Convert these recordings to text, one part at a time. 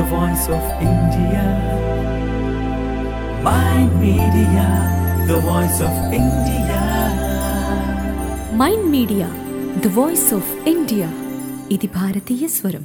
the voice of India. Mind Media, the voice of India. Mind Media the voice of India ఇది భారతీయ స్వరం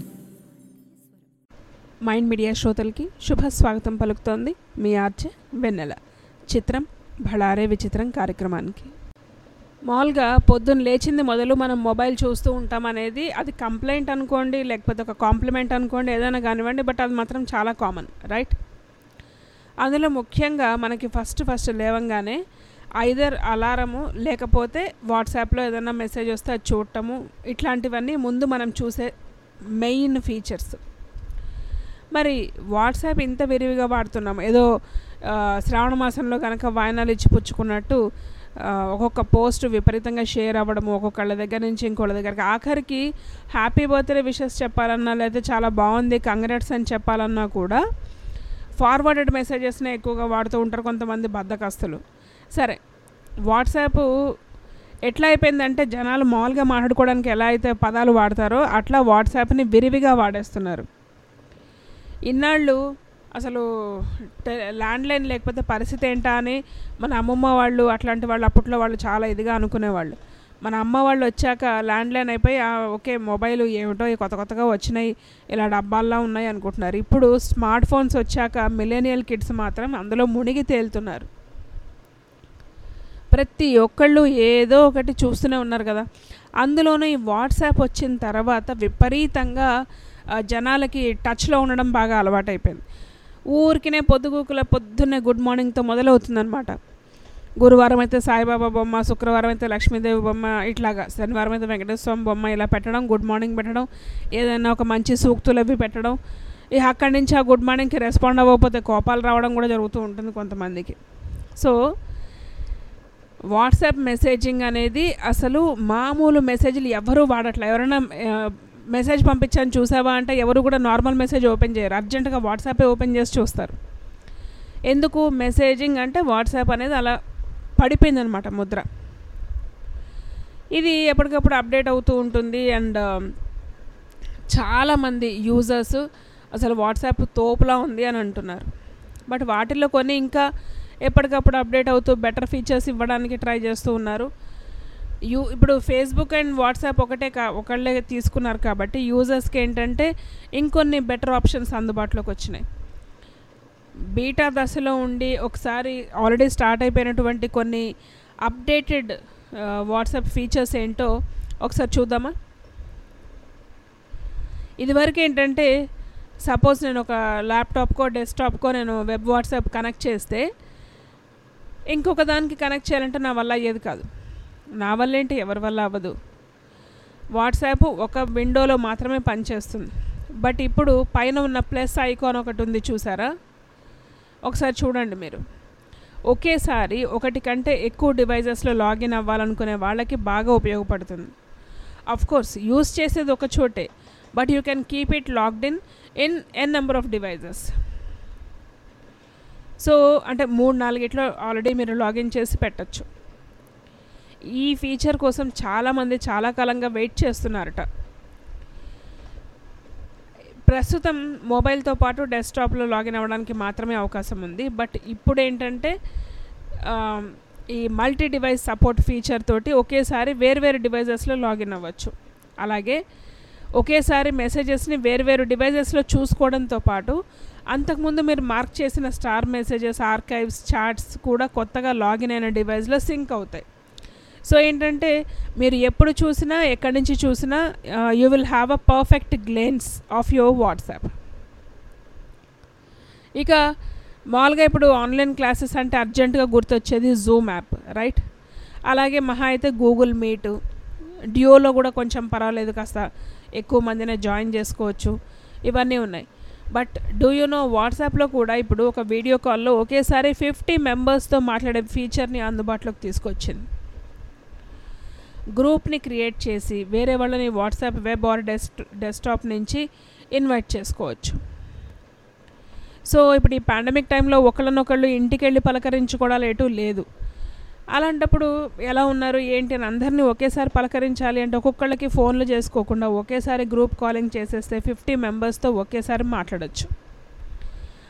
Mind media శ్రోతలకి శుభ స్వాగతం పలుకుతోంది మీ ఆర్జే వెన్నెల చిత్రం భళారే విచిత్రం కార్యక్రమానికి మామూలుగా పొద్దున్న లేచింది మొదలు మనం మొబైల్ చూస్తూ ఉంటాం అనేది అది కంప్లైంట్ అనుకోండి లేకపోతే ఒక కాంప్లిమెంట్ అనుకోండి ఏదైనా కానివ్వండి బట్ అది మాత్రం చాలా కామన్ రైట్ అందులో ముఖ్యంగా మనకి ఫస్ట్ ఫస్ట్ లేవంగానే ఐదర్ అలారము లేకపోతే వాట్సాప్లో ఏదైనా మెసేజ్ వస్తే అది చూడటము ఇట్లాంటివన్నీ ముందు మనం చూసే మెయిన్ ఫీచర్స్ మరి వాట్సాప్ ఇంత విరివిగా వాడుతున్నాం ఏదో ఆ, శ్రావణ మాసంలో కనుక వాయనాలు ఇచ్చి పుచ్చుకున్నట్టు ఆ, ఒక్కొక్క పోస్ట్ విపరీతంగా షేర్ అవ్వడము ఒక్కొక్కళ్ళ దగ్గర నుంచి ఇంకోళ్ళ దగ్గరికి ఆఖరికి హ్యాపీ బర్త్డే విషెస్ చెప్పాలన్నా లేకపోతే చాలా బాగుంది కంగ్రాట్స్ అని చెప్పాలన్నా కూడా ఫార్వర్డెడ్ మెసేజెస్నే ఎక్కువగా వాడుతూ ఉంటారు కొంతమంది బద్దకస్తులు సరే వాట్సాప్ ఎట్లా అయిపోయిందంటే జనాలు మామూలుగా మాట్లాడుకోవడానికి ఎలా అయితే పదాలు వాడతారో అట్లా వాట్సాప్ని విరివిగా వాడేస్తున్నారు ఇన్నాళ్ళు అసలు టె- ల్యాండ్లైన్ లేకపోతే పరిస్థితి ఏంటా అని మన అమ్మమ్మ వాళ్ళు అట్లాంటి వాళ్ళు అప్పట్లో వాళ్ళు చాలా ఇదిగా అనుకునేవాళ్ళు మన అమ్మ వాళ్ళు వచ్చాక ల్యాండ్లైన్ అయిపోయి "ఆ, ఓకే మొబైల్ ఏమిటో ఈ కొత్త కొత్తగా వచ్చినాయి ఇలా డబ్బాల్లో ఉన్నాయి అనుకుంటున్నారు ఇప్పుడు స్మార్ట్ ఫోన్స్ వచ్చాక మిలేనియల్ కిడ్స్ మాత్రం అందులో మునిగి తేలుతున్నారు ప్రతి ఒక్కళ్ళు ఏదో ఒకటి చూస్తూనే ఉన్నారు కదా అందులోనూ ఈ వాట్సాప్ వచ్చిన తర్వాత విపరీతంగా ఆ, జనాలకి టచ్లో ఉండడం బాగా అలవాటైపోయింది ఊరికినే పొద్దుగూకుల పొద్దున్నే గుడ్ మార్నింగ్తో మొదలవుతుందన్నమాట గురువారం అయితే సాయిబాబా బొమ్మ శుక్రవారం అయితే లక్ష్మీదేవి బొమ్మ ఇట్లాగా శనివారం అయితే వెంకటేశ్వర స్వామి బొమ్మ ఇలా పెట్టడం గుడ్ మార్నింగ్ పెట్టడం ఏదైనా ఒక మంచి సూక్తులు అవి పెట్టడం ఇక అక్కడి నుంచి ఆ గుడ్ మార్నింగ్కి రెస్పాండ్ అవ్వకపోతే కోపాలు రావడం కూడా జరుగుతూ ఉంటుంది కొంతమందికి సో వాట్సాప్ మెసేజింగ్ అనేది అసలు మామూలు మెసేజ్లు ఎవరు వాడట్లే ఎవరైనా ఆ, మెసేజ్ పంపించాను చూసావా అంటే ఎవరు కూడా నార్మల్ మెసేజ్ ఓపెన్ చేయరు అర్జెంటుగా వాట్సాపే ఓపెన్ చేసి చూస్తారు ఎందుకు మెసేజింగ్ అంటే వాట్సాప్ అనేది అలా పడిపోయిందనమాట ముద్ర ఇది ఎప్పటికప్పుడు అప్డేట్ అవుతూ ఉంటుంది అండ్ చాలామంది యూజర్స్ అసలు వాట్సాప్ తోపులా ఉంది అని అంటున్నారు బట్ వాటిల్లో కొన్ని ఇంకా ఎప్పటికప్పుడు అప్డేట్ అవుతూ బెటర్ ఫీచర్స్ ఇవ్వడానికి ట్రై చేస్తూ ఉన్నారు యూ ఇప్పుడు ఫేస్బుక్ అండ్ వాట్సాప్ ఒకటే కా ఒకళ్ళే తీసుకున్నారు కాబట్టి యూజర్స్కి ఏంటంటే ఇంకొన్ని బెటర్ ఆప్షన్స్ అందుబాటులోకి వచ్చినాయి బీటా దశలో ఉండి ఒకసారి ఆల్రెడీ స్టార్ట్ అయిపోయినటువంటి కొన్ని అప్డేటెడ్ వాట్సాప్ ఫీచర్స్ ఏంటో ఒకసారి చూద్దామా ఇదివరకు ఏంటంటే సపోజ్ నేను ఒక ల్యాప్టాప్కో డెస్క్టాప్కో నేను వెబ్ వాట్సాప్ కనెక్ట్ చేస్తే ఇంకొక దానికి కనెక్ట్ చేయాలంటే నా వల్ల అయ్యేది కాదు నా వల్ల ఏంటి ఎవరి వల్ల అవ్వదు వాట్సాప్ ఒక విండోలో మాత్రమే పనిచేస్తుంది బట్ ఇప్పుడు పైన ఉన్న ప్లస్ ఐకాన్ ఒకటి ఉంది చూసారా ఒకసారి చూడండి మీరు ఒకేసారి ఒకటి కంటే ఎక్కువ డివైజెస్లో లాగిన్ అవ్వాలనుకునే వాళ్ళకి బాగా ఉపయోగపడుతుంది అఫ్ కోర్స్ యూస్ చేసేది ఒక చోటే but you can keep it locked in in n number of devices so అంటే మూడు నాలుగిట్లో ఆల్రెడీ మీరు లాగిన్ చేసి పెట్టచ్చు ఈ ఫీచర్ కోసం చాలామంది చాలా కాలంగా వెయిట్ చేస్తున్నారట ప్రస్తుతం మొబైల్తో పాటు డెస్క్టాప్లో లాగిన్ అవ్వడానికి మాత్రమే అవకాశం ఉంది బట్ ఇప్పుడు ఏంటంటే ఆ, ఈ మల్టీ డివైస్ సపోర్ట్ ఫీచర్ తోటి ఒకేసారి వేరువేరు డివైజెస్లో లాగిన్ అవ్వచ్చు అలాగే ఒకేసారి మెసేజెస్ని వేరువేరు డివైజెస్లో చూసుకోవడంతో పాటు అంతకుముందు మీరు మార్క్ చేసిన స్టార్ మెసేజెస్ ఆర్కైవ్స్ చాట్స్ కూడా కొత్తగా లాగిన్ అయిన డివైస్లో సింక్ అవుతాయి సో ఏంటంటే మీరు ఎప్పుడు చూసినా ఎక్కడి నుంచి చూసినా you will have a perfect glance of your WhatsApp ఇక మామూలుగా ఇప్పుడు ఆన్లైన్ క్లాసెస్ అంటే అర్జెంటుగా గుర్తొచ్చేది జూమ్ యాప్ రైట్ అలాగే మహా అయితే గూగుల్ మీట్ డియోలో కూడా కొంచెం పర్వాలేదు కాస్త ఎక్కువ మందినే జాయిన్ చేసుకోవచ్చు ఇవన్నీ ఉన్నాయి బట్ డూ యూ నో వాట్సాప్లో కూడా ఇప్పుడు ఒక వీడియో కాల్లో ఒకేసారి ఫిఫ్టీ మెంబర్స్తో మాట్లాడే ఫీచర్ని అందుబాటులోకి తీసుకొచ్చింది గ్రూప్ని క్రియేట్ చేసి వేరే వాళ్ళని WhatsApp web or desk desktop నుంచి ఇన్వైట్ చేసుకోవచ్చు సో ఇప్పుడు ఈ పాండమిక్ టైంలో ఒకళ్ళనొకళ్ళు ఇంటికి వెళ్ళి పలకరించుకోవడాలు ఎటు లేదు అలాంటప్పుడు ఎలా ఉన్నారు ఏంటి అని అందరినీ ఒకేసారి పలకరించాలి అంటే ఒక్కొక్కళ్ళకి ఫోన్లు చేసుకోకుండా ఒకేసారి గ్రూప్ కాలింగ్ చేసేస్తే ఫిఫ్టీ మెంబర్స్తో ఒకేసారి మాట్లాడొచ్చు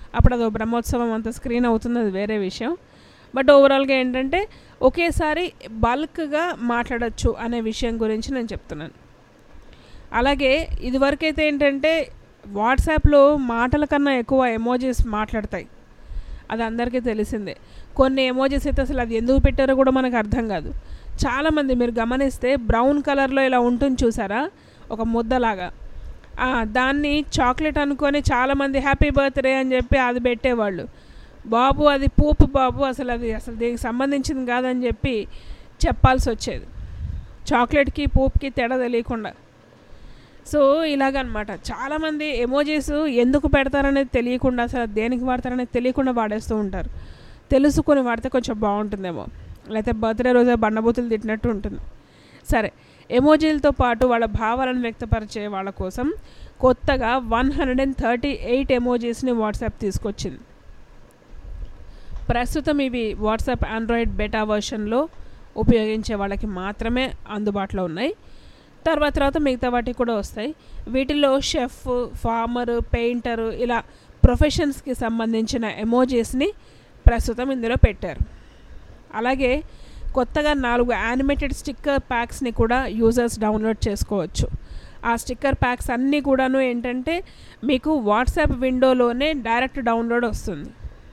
అప్పుడు అదో బ్రహ్మోత్సవం అంత స్క్రీన్ అవుతుంది అది వేరే విషయం బట్ ఓవరాల్గా ఏంటంటే ఒకేసారి బల్క్గా మాట్లాడచ్చు అనే విషయం గురించి నేను చెప్తున్నాను అలాగే ఇదివరకైతే ఏంటంటే వాట్సాప్లో మాటల కన్నా ఎక్కువ ఎమోజీస్ మాట్లాడతాయి అది అందరికీ తెలిసిందే కొన్ని ఎమోజీస్ అయితే అసలు అది ఎందుకు పెట్టారో కూడా మనకు అర్థం కాదు చాలామంది మీరు గమనిస్తే బ్రౌన్ కలర్లో ఇలా ఉంటుంది చూసారా ఒక ముద్దలాగా ఆ, దాన్ని చాక్లెట్ అనుకొని చాలామంది హ్యాపీ బర్త్డే అని చెప్పి అది పెట్టేవాళ్ళు బాబు అది పూపు బాబు అసలు అది అసలు దీనికి సంబంధించింది కాదని చెప్పి చెప్పాల్సి వచ్చేది చాక్లెట్కి పూపుకి తేడా తెలియకుండా సో ఇలాగనమాట చాలామంది ఎమోజీస్ ఎందుకు పెడతారనేది తెలియకుండా అసలు అది దేనికి వాడతారనేది తెలియకుండా వాడేస్తూ ఉంటారు తెలుసుకొని వాడితే కొంచెం బాగుంటుందేమో లేకపోతే బర్త్డే రోజే బండబూతులు తిట్టినట్టు ఉంటుంది సరే ఎమోజీలతో పాటు వాళ్ళ భావాలను వ్యక్తపరిచే వాళ్ళ కోసం కొత్తగా one hundred and thirty eight ఎమోజీస్ని వాట్సాప్ తీసుకొచ్చింది ప్రస్తుతం ఇవి వాట్సాప్ ఆండ్రాయిడ్ బెటా వర్షన్లో ఉపయోగించే వాళ్ళకి మాత్రమే అందుబాటులో ఉన్నాయి తర్వాత తర్వాత మిగతా వాటికి కూడా వస్తాయి వీటిలో షెఫ్ ఫార్మర్ పెయింటర్ ఇలా ప్రొఫెషన్స్కి సంబంధించిన ఎమోజీస్ని ప్రస్తుతం ఇందులో పెట్టారు అలాగే కొత్తగా నాలుగు యానిమేటెడ్ స్టిక్కర్ ప్యాక్స్ని కూడా యూజర్స్ డౌన్లోడ్ చేసుకోవచ్చు ఆ స్టిక్కర్ ప్యాక్స్ అన్నీ కూడాను ఏంటంటే మీకు వాట్సాప్ విండోలోనే డైరెక్ట్ డౌన్లోడ్ వస్తుంది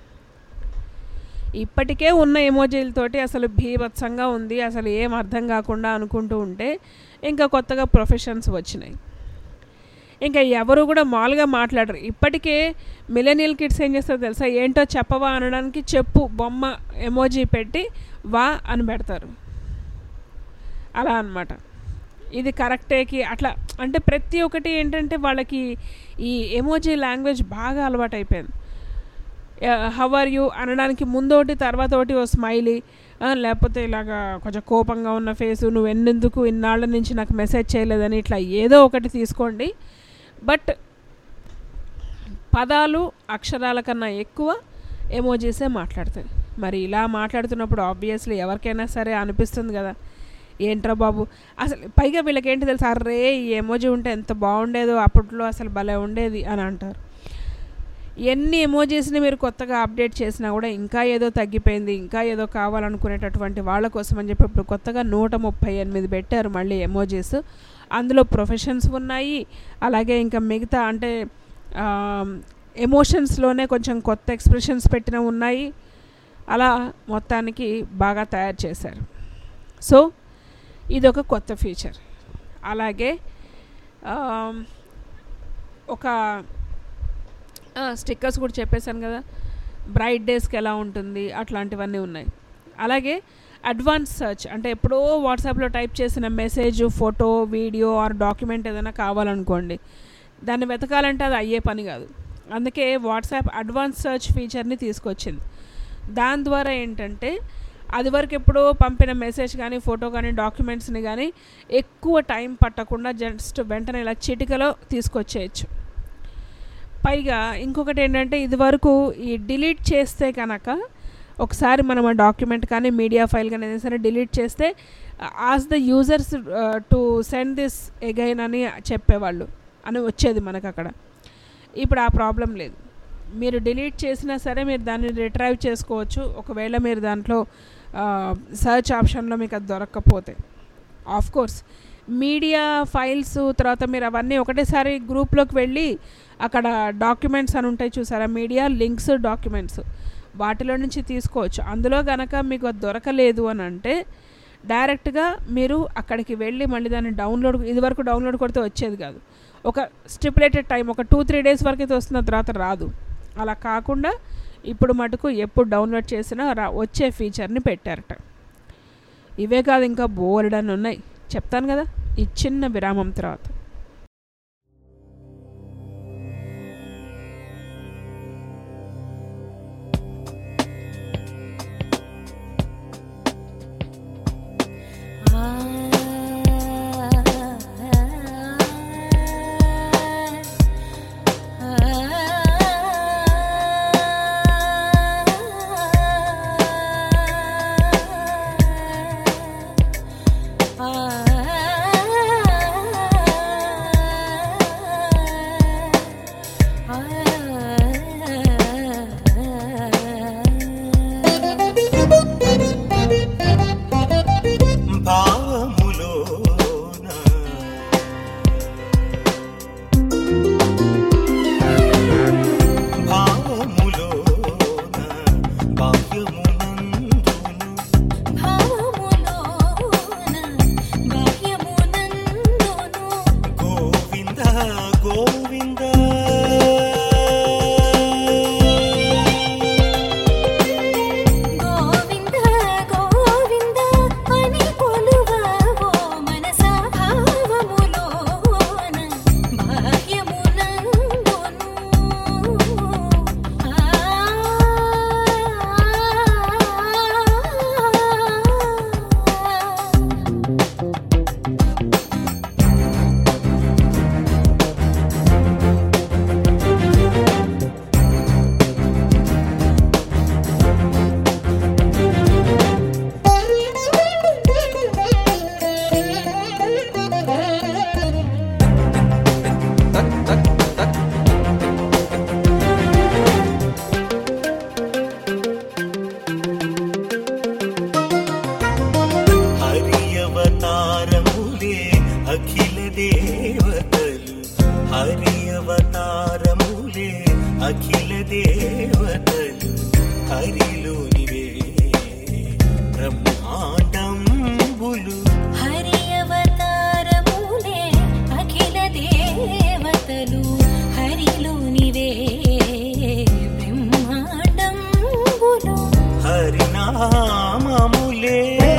ఇప్పటికే ఉన్న ఎమోజీలతోటి అసలు భీభత్సంగా ఉంది అసలు ఏం అర్థం కాకుండా అనుకుంటూ ఉంటే ఇంకా కొత్తగా ప్రొఫెషన్స్ వచ్చినాయి ఇంకా ఎవరు కూడా మామూలుగా మాట్లాడరు ఇప్పటికే మిలనియల్ కిడ్స్ ఏం చేస్తారో తెలుసా ఏంటో చెప్పవా అనడానికి చెప్పు బొమ్మ ఎమోజీ పెట్టి వా అని పెడతారు అలా అన్నమాట ఇది కరెక్టేకి అట్లా అంటే ప్రతి ఒక్కటి ఏంటంటే వాళ్ళకి ఈ ఎమోజీ లాంగ్వేజ్ బాగా అలవాటు అయిపోయింది హౌ ఆర్ యూ అనడానికి ముందు ఒకటి తర్వాత ఒకటి ఓ స్మైలీ లేకపోతే ఇలాగా కొంచెం కోపంగా ఉన్న ఫేసు నువ్వు ఎన్నెందుకు ఇన్నాళ్ళ నుంచి నాకు మెసేజ్ చేయలేదని ఇట్లా ఏదో ఒకటి తీసుకోండి బట్ పదాలు అక్షరాల కన్నా ఎక్కువ ఎమోజీసే మాట్లాడతాయి మరి ఇలా మాట్లాడుతున్నప్పుడు ఆబ్వియస్లీ ఎవరికైనా సరే అనిపిస్తుంది కదా ఏంట్రా బాబు అసలు పైగా వీళ్ళకి ఏంటి తెలుసా అర్రే ఈ ఎమోజీ ఉంటే ఎంత బాగుండేదో అప్పట్లో అసలు భలే ఉండేది అని అంటారు ఎన్ని ఎమోజీస్ని మీరు కొత్తగా అప్డేట్ చేసినా కూడా ఇంకా ఏదో తగ్గిపోయింది ఇంకా ఏదో కావాలనుకునేటటువంటి వాళ్ళ కోసం అని చెప్పి ఇప్పుడు కొత్తగా నూట ముప్పై ఎనిమిది పెట్టారు మళ్ళీ ఎమోజీస్ అందులో ప్రొఫెషన్స్ ఉన్నాయి అలాగే ఇంకా మిగతా అంటే ఎమోషన్స్లోనే కొంచెం కొత్త ఎక్స్ప్రెషన్స్ పెట్టిన ఉన్నాయి అలా మొత్తానికి బాగా తయారు చేశారు సో ఇది ఒక కొత్త ఫీచర్ అలాగే ఒక స్టిక్కర్స్ కూడా చెప్పేశాను కదా బ్రైట్ డేస్కి ఎలా ఉంటుంది అట్లాంటివన్నీ ఉన్నాయి అలాగే అడ్వాన్స్ సర్చ్ అంటే ఎప్పుడో వాట్సాప్లో టైప్ చేసిన message photo video or document ఏదైనా కావాలనుకోండి దాన్ని వెతకాలంటే అది అయ్యే పని కాదు అందుకే వాట్సాప్ అడ్వాన్స్ సర్చ్ ఫీచర్ని తీసుకొచ్చింది దాని ద్వారా ఏంటంటే అది వరకు ఎప్పుడో పంపిన మెసేజ్ కానీ ఫోటో కానీ డాక్యుమెంట్స్ని కానీ ఎక్కువ టైం పట్టకుండా జస్ట్ వెంటనే ఇలా చిటికలో తీసుకొచ్చేయచ్చు పైగా ఇంకొకటి ఏంటంటే ఇది వరకు ఈ డిలీట్ చేస్తే కనుక ఒకసారి మనం ఆ డాక్యుమెంట్ కానీ మీడియా ఫైల్ కానీ ఏదైనా సరే డిలీట్ చేస్తే as the users to send this again అని చెప్పేవాళ్ళు అని వచ్చేది మనకు అక్కడ ఇప్పుడు ఆ ప్రాబ్లం లేదు మీరు డిలీట్ చేసినా సరే మీరు దాన్ని రిట్రైవ్ చేసుకోవచ్చు ఒకవేళ మీరు దాంట్లో సర్చ్ ఆప్షన్లో మీకు అది దొరకకపోతే ఆఫ్ కోర్స్ మీడియా ఫైల్స్ తర్వాత మీరు అవన్నీ ఒకటేసారి గ్రూప్లోకి వెళ్ళి అక్కడ డాక్యుమెంట్స్ అని ఉంటాయి చూసారా మీడియా లింక్స్ డాక్యుమెంట్స్ వాటిలో నుంచి తీసుకోవచ్చు అందులో కనుక మీకు అది దొరకలేదు అని అంటే డైరెక్ట్గా మీరు అక్కడికి వెళ్ళి మళ్ళీ దాన్ని డౌన్లోడ్ ఇదివరకు డౌన్లోడ్ కొడితే వచ్చేది కాదు ఒక స్టిపులేటెడ్ టైం ఒక టూ త్రీ డేస్ వరకు అయితే వస్తున్న తర్వాత రాదు అలా కాకుండా ఇప్పుడు మటుకు ఎప్పుడు డౌన్లోడ్ చేసినా రా వచ్చే ఫీచర్ని పెట్టారట ఇవే కాదు ఇంకా బోల్డ్ అని ఉన్నాయి చెప్తాను కదా ఈ చిన్న విరామం తర్వాత Ah దేవతలు హరిలోనివే బ్రహ్మాండంబులు హరి అవతారములే అఖిల దేవతలు హరిలోనివే బ్రహ్మాండంబులు హరినామములే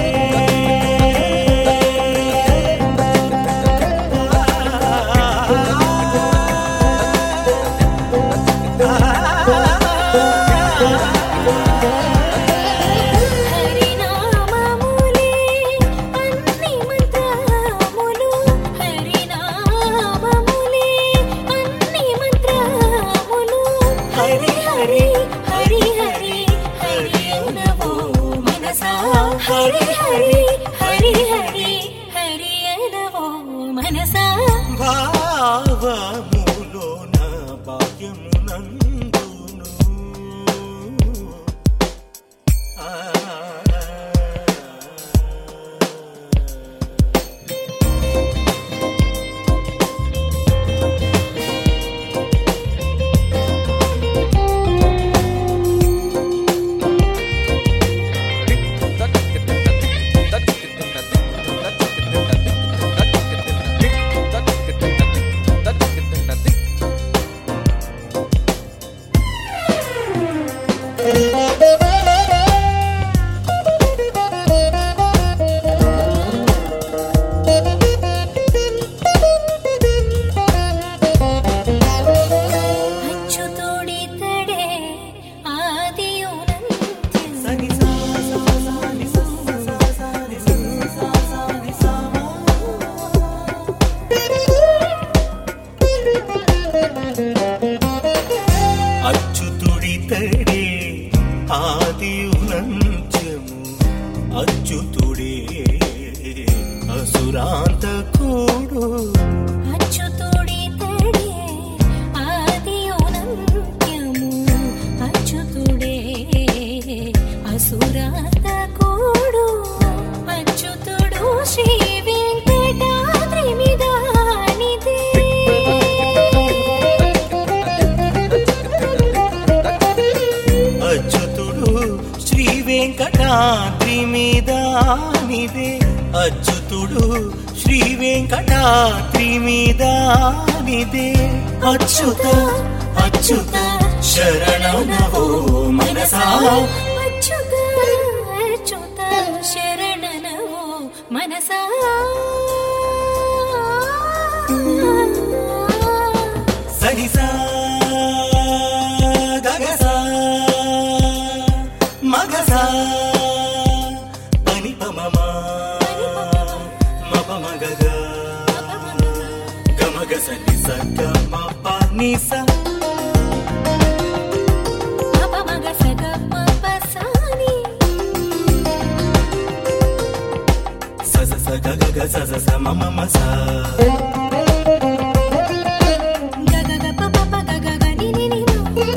హరినామములే అన్ని మంత్రములు హరినామములే అన్ని మంత్రములు హరి హరి హరి హరి హరి అనవో మనసా హరి హరి హరి హరి హరి అనవో మనసా భావములోన భాగ్యమునందును ఆ అచ్యుతుడితడే ఆదియునంత్యం సని సా సా సా ని సా సా సా ని సా సా సా ని సా అచ్యుతుడితడే ఆదియునంత్యము అచ్యుతుడే అసురాంతకుడు అచ్యుతుడితడే ఆదియునంత్యము అచ్యుతుడే అసురాతకుడు అచ్యుతుడు శ్రీ వెంకటాద్రి మిదానిదే అచ్యుతుడు శ్రీ వెంకటాద్రి మీదానిదే అచ్యుతుడు శ్రీ వెంకటాద్రి మీదానిదే అచ్యుత అచ్యుత శరణనవో మనసా అచ్యుత అచ్యుత శరణనవో మనసా సరిసా గగసా మగసా పని పమమా మప మగగ గమగ సని సగ మప నిస మగ సగ మప సాని స స స గ గ గ స స స మ మ మ స గగ గ ప ప ప గ గ గ ని ని ని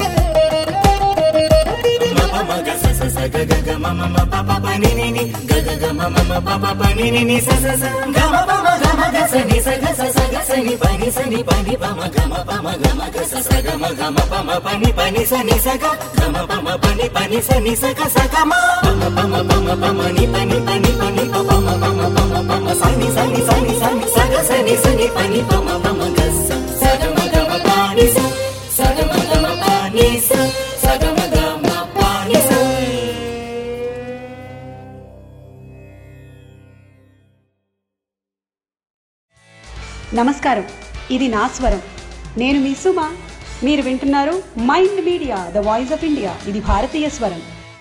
మ ప మ గ స స స గ గ గ మ మ మ ప ప ప ని ని ని గ గ గ మ మ మ ప ప ప ని ని ని స స స గ మ ప మ గ మ గ స ని స గ స స గ స ని ప ని స ని ప ని ప మ గ మ ప మ గ మ గ స స గ మ గ మ ప మ ప ని ప ని స ని స గ గ మ ప మ ప ని ప ని స ని స గ స గ మ ప మ ప మ ప మ ప మ ని ప ని ప ని ప ని ప ప మ ప మ ప మ ప మ స ని స ని స ని స ని స గ స ని స ని ప ని ప మ ప మ గ స స గ మ గ మ ప ని స స గ మ గ మ ప ని స స గ మ గ మ ప ని స నమస్కారం ఇది నా స్వరం నేను మీ సుమ మీరు వింటున్నారు Mind Media the voice of India ఇది భారతీయ స్వరం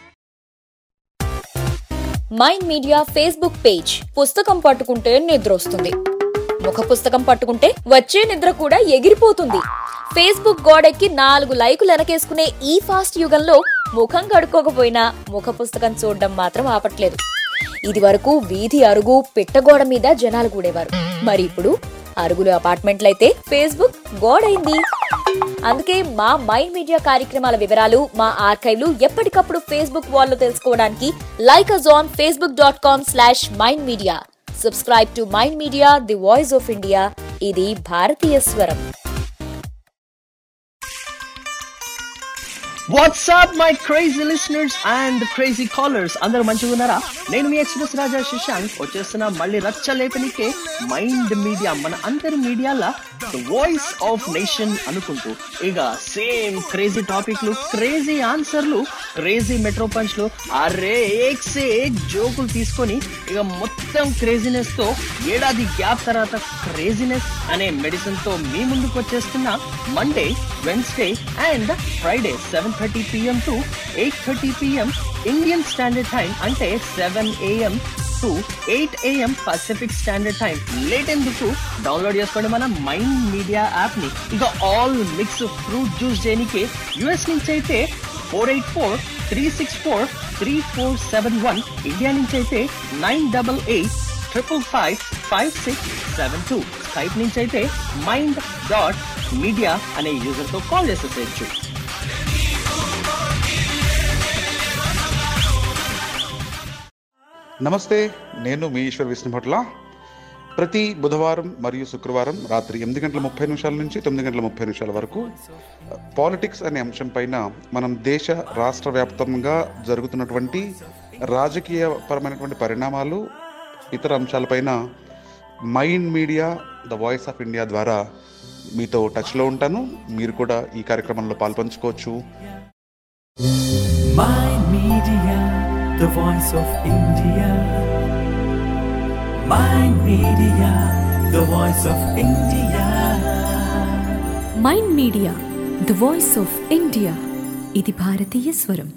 మైండ్ మీడియా ఫేస్బుక్ పేజ్ పుస్తకం పట్టుకుంటే నిద్ర వస్తుంది ముఖ పుస్తకం పట్టుకుంటే వచ్చే నిద్ర కూడా ఎగిరిపోతుంది ఫేస్బుక్ గోడెక్కి నాలుగు లైకులు వెనకేసుకునే ఈ ఫాస్ట్ యుగంలో ముఖం కడుక్కోకపోయినా ముఖ పుస్తకం చూడడం మాత్రం ఆపట్లేదు ఇది వరకు వీధి అరుగు పిట్టగోడ మీద జనాలు కూడేవారు మరి ఇప్పుడు అరుగులు అపార్ట్మెంట్లయితే ఫేస్బుక్ గోడైంది అందుకే మా మైండ్ మీడియా కార్యక్రమాల వివరాలు మా ఆర్కైవ్లు ఎప్పటికప్పుడు ఫేస్బుక్ వాల్లో తెలుసుకోవడానికి like us on Facebook dot com slash Mind Media subscribe to Mind Media the voice of India ఇది భారతీయ స్వరం WhatsApp my crazy listeners and crazy callers అందరూ మంచిగా ఉన్నారా నేను మీ ఎక్స్ప్రెస్ రాజా శశాంక్ వచ్చేస్తున్న మళ్ళీ రచ్చ లేపనికే మైండ్ మీడియా మన అందరి మీడియాల వాయిస్ ఆఫ్ నేషన్ అనుకుంటూ ఇక సేమ్ క్రేజీ టాపిక్లు క్రేజీ ఆన్సర్లు క్రేజీ మెట్రో పంచ్లు అరే ఏక్ సే ఏక్ జోకులు తీసుకొని ఇక మొత్తం క్రేజీనెస్ తో ఏడాది గ్యాప్ తర్వాత క్రేజీనెస్ అనే మెడిసిన్ తో మీ ముందుకు వచ్చేస్తున్న Monday Wednesday and Friday seven thirty PM to eight thirty PM Indian standard time అంటే seven AM to eight AM Pacific standard time late ఎందుకు డౌన్లోడ్ చేసుకోండి మన మైండ్ మీడియా యాప్ ని ఇక ఆల్ మిక్స్ ఫ్రూట్ జ్యూస్ చేయడానికి US నుంచి అయితే four eight four three six four three four seven one India నుంచి అయితే nine double eight triple five five six seven two Skype నుంచి అయితే మైండ్ డాట్ మీడియా అనే యూజర్ తో కాల్ చేసేసేయచ్చు నమస్తే నేను మీ ఈశ్వర్ విష్ణుభట్ల ప్రతి బుధవారం మరియు శుక్రవారం రాత్రి ఎనిమిది గంటల ముప్పై నిమిషాల నుంచి తొమ్మిది గంటల ముప్పై నిమిషాల వరకు పాలిటిక్స్ అనే అంశం పైన మనం దేశ రాష్ట్ర వ్యాప్తంగా జరుగుతున్నటువంటి రాజకీయ పరమైనటువంటి పరిణామాలు ఇతర అంశాలపైన Mind Media the voice of India ద్వారా మీతో టచ్లో ఉంటాను మీరు కూడా ఈ కార్యక్రమంలో పాల్పంచుకోవచ్చు Mind Media, the voice of India. Mind Media, the voice of India. Mind Media the voice of India ఇది భారతీయ స్వరం